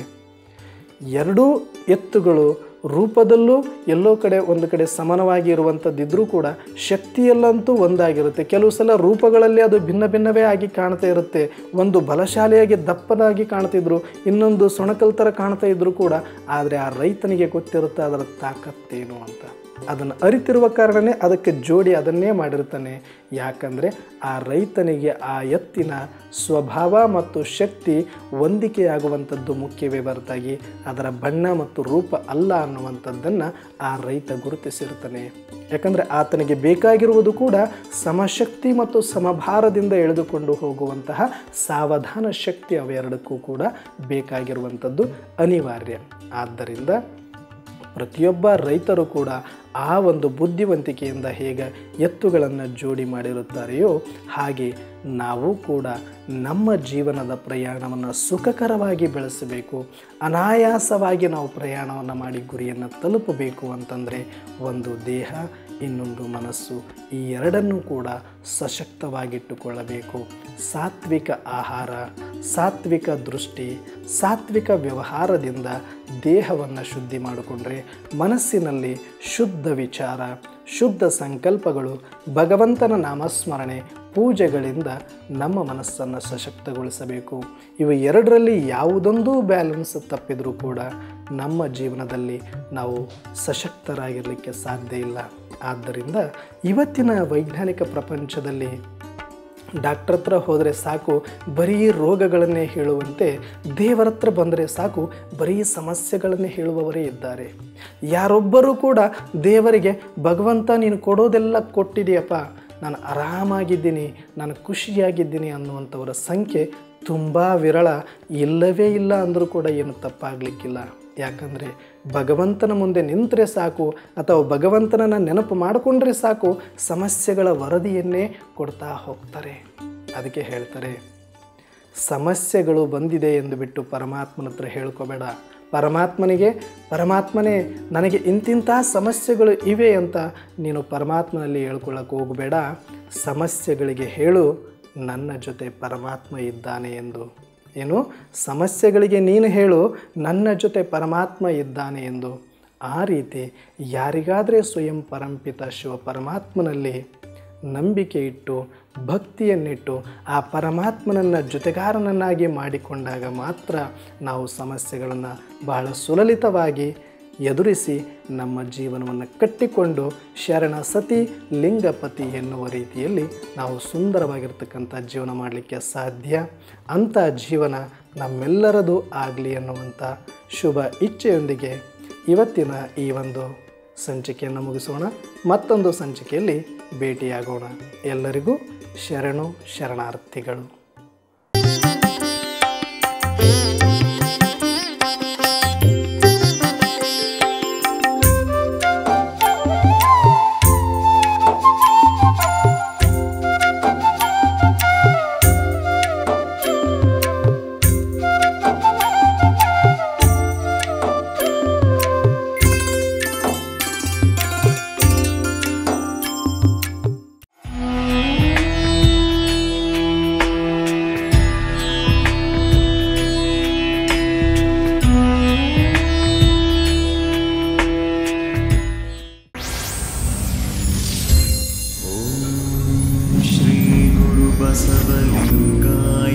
ಎರಡೂ ಎತ್ತುಗಳು ರೂಪದಲ್ಲೂ ಎಲ್ಲೋ ಕಡೆ ಒಂದು ಕಡೆ ಸಮಾನವಾಗಿ ಇರುವಂಥದ್ದಿದ್ರೂ ಕೂಡ ಶಕ್ತಿಯಲ್ಲಂತೂ ಒಂದಾಗಿರುತ್ತೆ ಕೆಲವು ಸಲ ರೂಪಗಳಲ್ಲಿ ಅದು ಭಿನ್ನ ಭಿನ್ನವೇ ಆಗಿ ಕಾಣ್ತಾ ಇರುತ್ತೆ ಒಂದು ಬಲಶಾಲಿಯಾಗಿ ದಪ್ಪನಾಗಿ ಕಾಣ್ತಿದ್ರು ಇನ್ನೊಂದು ಸೊಣಕಲ್ ಥರ ಕಾಣ್ತಾ ಇದ್ರು ಕೂಡ ಆದರೆ ಆ ರೈತನಿಗೆ ಗೊತ್ತಿರುತ್ತೆ ಅದರ ತಾಕತ್ತೇನು ಅಂತ ಅದನ್ನು ಅರಿತಿರುವ ಕಾರಣನೇ ಅದಕ್ಕೆ ಜೋಡಿ ಅದನ್ನೇ ಮಾಡಿರ್ತಾನೆ ಯಾಕಂದರೆ ಆ ರೈತನಿಗೆ ಆ ಎತ್ತಿನ ಸ್ವಭಾವ ಮತ್ತು ಶಕ್ತಿ ಹೊಂದಿಕೆಯಾಗುವಂಥದ್ದು ಮುಖ್ಯವೇ ಹೊರತಾಗಿ ಅದರ ಬಣ್ಣ ಮತ್ತು ರೂಪ ಅಲ್ಲ ಅನ್ನುವಂಥದ್ದನ್ನು ಆ ರೈತ ಗುರುತಿಸಿರ್ತಾನೆ ಯಾಕಂದರೆ ಆತನಿಗೆ ಬೇಕಾಗಿರುವುದು ಕೂಡ ಸಮಶಕ್ತಿ ಮತ್ತು ಸಮಭಾರದಿಂದ ಎಳೆದುಕೊಂಡು ಹೋಗುವಂತಹ ಸಾವಧಾನ ಶಕ್ತಿ ಅವೆರಡಕ್ಕೂ ಕೂಡ ಬೇಕಾಗಿರುವಂಥದ್ದು ಅನಿವಾರ್ಯ ಆದ್ದರಿಂದ ಪ್ರತಿಯೊಬ್ಬ ರೈತರು ಕೂಡ ಆ ಒಂದು ಬುದ್ಧಿವಂತಿಕೆಯಿಂದ ಹೇಗೆ ಎತ್ತುಗಳನ್ನು ಜೋಡಿ ಮಾಡಿರುತ್ತಾರೆಯೋ ಹಾಗೆ ನಾವು ಕೂಡ ನಮ್ಮ ಜೀವನದ ಪ್ರಯಾಣವನ್ನು ಸುಖಕರವಾಗಿ ಬೆಳೆಸಬೇಕು ಅನಾಯಾಸವಾಗಿ ನಾವು ಪ್ರಯಾಣವನ್ನು ಮಾಡಿ ಗುರಿಯನ್ನು ತಲುಪಬೇಕು ಅಂತಂದರೆ ಒಂದು ದೇಹ ಇನ್ನೊಂದು ಮನಸ್ಸು ಈ ಎರಡನ್ನೂ ಕೂಡ ಸಶಕ್ತವಾಗಿಟ್ಟುಕೊಳ್ಳಬೇಕು ಸಾತ್ವಿಕ ಆಹಾರ ಸಾತ್ವಿಕ ದೃಷ್ಟಿ ಸಾತ್ವಿಕ ವ್ಯವಹಾರದಿಂದ ದೇಹವನ್ನು ಶುದ್ಧಿ ಮಾಡಿಕೊಂಡ್ರೆ ಮನಸ್ಸಿನಲ್ಲಿ ಶುದ್ಧ ವಿಚಾರ ಶುದ್ಧ ಸಂಕಲ್ಪಗಳು ಭಗವಂತನ ನಾಮಸ್ಮರಣೆ ಪೂಜೆಗಳಿಂದ ನಮ್ಮ ಮನಸ್ಸನ್ನು ಸಶಕ್ತಗೊಳಿಸಬೇಕು ಇವು ಎರಡರಲ್ಲಿ ಯಾವುದೊಂದು ಬ್ಯಾಲೆನ್ಸ್ ತಪ್ಪಿದರೂ ಕೂಡ ನಮ್ಮ ಜೀವನದಲ್ಲಿ ನಾವು ಸಶಕ್ತರಾಗಿರಲಿಕ್ಕೆ ಸಾಧ್ಯ ಇಲ್ಲ ಆದ್ದರಿಂದ ಇವತ್ತಿನ ವೈಜ್ಞಾನಿಕ ಪ್ರಪಂಚದಲ್ಲಿ ಡಾಕ್ಟರ್ ಹತ್ರ ಹೋದರೆ ಸಾಕು ಬರೀ ರೋಗಗಳನ್ನೇ ಹೇಳುವಂತೆ ದೇವರ ಹತ್ರ ಬಂದರೆ ಸಾಕು ಬರೀ ಸಮಸ್ಯೆಗಳನ್ನೇ ಹೇಳುವವರೇ ಇದ್ದಾರೆ ಯಾರೊಬ್ಬರೂ ಕೂಡ ದೇವರಿಗೆ ಭಗವಂತ ನೀನು ಕೊಡೋದೆಲ್ಲ ಕೊಟ್ಟಿದೆಯಪ್ಪ ನಾನು ಆರಾಮಾಗಿದ್ದೀನಿ ನಾನು ಖುಷಿಯಾಗಿದ್ದೀನಿ ಅನ್ನುವಂಥವರ ಸಂಖ್ಯೆ ತುಂಬ ವಿರಳ ಇಲ್ಲವೇ ಇಲ್ಲ ಅಂದರೂ ಕೂಡ ಏನು ತಪ್ಪಾಗಲಿಕ್ಕಿಲ್ಲ ಯಾಕಂದರೆ ಭಗವಂತನ ಮುಂದೆ ನಿಂತರೆ ಸಾಕು ಅಥವಾ ಭಗವಂತನನ್ನು ನೆನಪು ಮಾಡಿಕೊಂಡ್ರೆ ಸಾಕು ಸಮಸ್ಯೆಗಳ ವರದಿಯನ್ನೇ ಕೊಡ್ತಾ ಹೋಗ್ತಾರೆ ಅದಕ್ಕೆ ಹೇಳ್ತಾರೆ ಸಮಸ್ಯೆಗಳು ಬಂದಿದೆ ಎಂದು ಬಿಟ್ಟು ಪರಮಾತ್ಮನ ಹತ್ರ ಹೇಳ್ಕೋಬೇಡ ಪರಮಾತ್ಮನಿಗೆ ಪರಮಾತ್ಮನೇ ನನಗೆ ಇಂತಿಂಥ ಸಮಸ್ಯೆಗಳು ಇವೆ ಅಂತ ನೀನು ಪರಮಾತ್ಮನಲ್ಲಿ ಹೇಳ್ಕೊಳ್ಳೋಕೆ ಹೋಗಬೇಡ ಸಮಸ್ಯೆಗಳಿಗೆ ಹೇಳು ನನ್ನ ಜೊತೆ ಪರಮಾತ್ಮ ಇದ್ದಾನೆ ಎಂದು ಏನು ಸಮಸ್ಯೆಗಳಿಗೆ ನೀನು ಹೇಳು ನನ್ನ ಜೊತೆ ಪರಮಾತ್ಮ ಇದ್ದಾನೆ ಎಂದು ಆ ರೀತಿ ಯಾರಿಗಾದರೆ ಸ್ವಯಂ ಪರಂಪಿತ ಶಿವ ಪರಮಾತ್ಮನಲ್ಲಿ ನಂಬಿಕೆ ಇಟ್ಟು ಭಕ್ತಿಯನ್ನಿಟ್ಟು ಆ ಪರಮಾತ್ಮನನ್ನು ಜೊತೆಗಾರನನ್ನಾಗಿ ಮಾಡಿಕೊಂಡಾಗ ಮಾತ್ರ ನಾವು ಸಮಸ್ಯೆಗಳನ್ನು ಬಹಳ ಸುಲಲಿತವಾಗಿ ಎದುರಿಸಿ ನಮ್ಮ ಜೀವನವನ್ನು ಕಟ್ಟಿಕೊಂಡು ಶರಣ ಸತಿ ಲಿಂಗಪತಿ ಎನ್ನುವ ರೀತಿಯಲ್ಲಿ ನಾವು ಸುಂದರವಾಗಿರ್ತಕ್ಕಂಥ ಜೀವನ ಮಾಡಲಿಕ್ಕೆ ಸಾಧ್ಯ ಅಂಥ ಜೀವನ ನಮ್ಮೆಲ್ಲರದು ಆಗಲಿ ಅನ್ನುವಂಥ ಶುಭ ಇಚ್ಛೆಯೊಂದಿಗೆ ಇವತ್ತಿನ ಈ ಒಂದು ಸಂಚಿಕೆಯನ್ನು ಮುಗಿಸೋಣ ಮತ್ತೊಂದು ಸಂಚಿಕೆಯಲ್ಲಿ ಭೇಟಿಯಾಗೋಣ ಎಲ್ಲರಿಗೂ ಶರಣು ಶರಣಾರ್ಥಿಗಳು श्रीगुरुबसवलिङ्गाय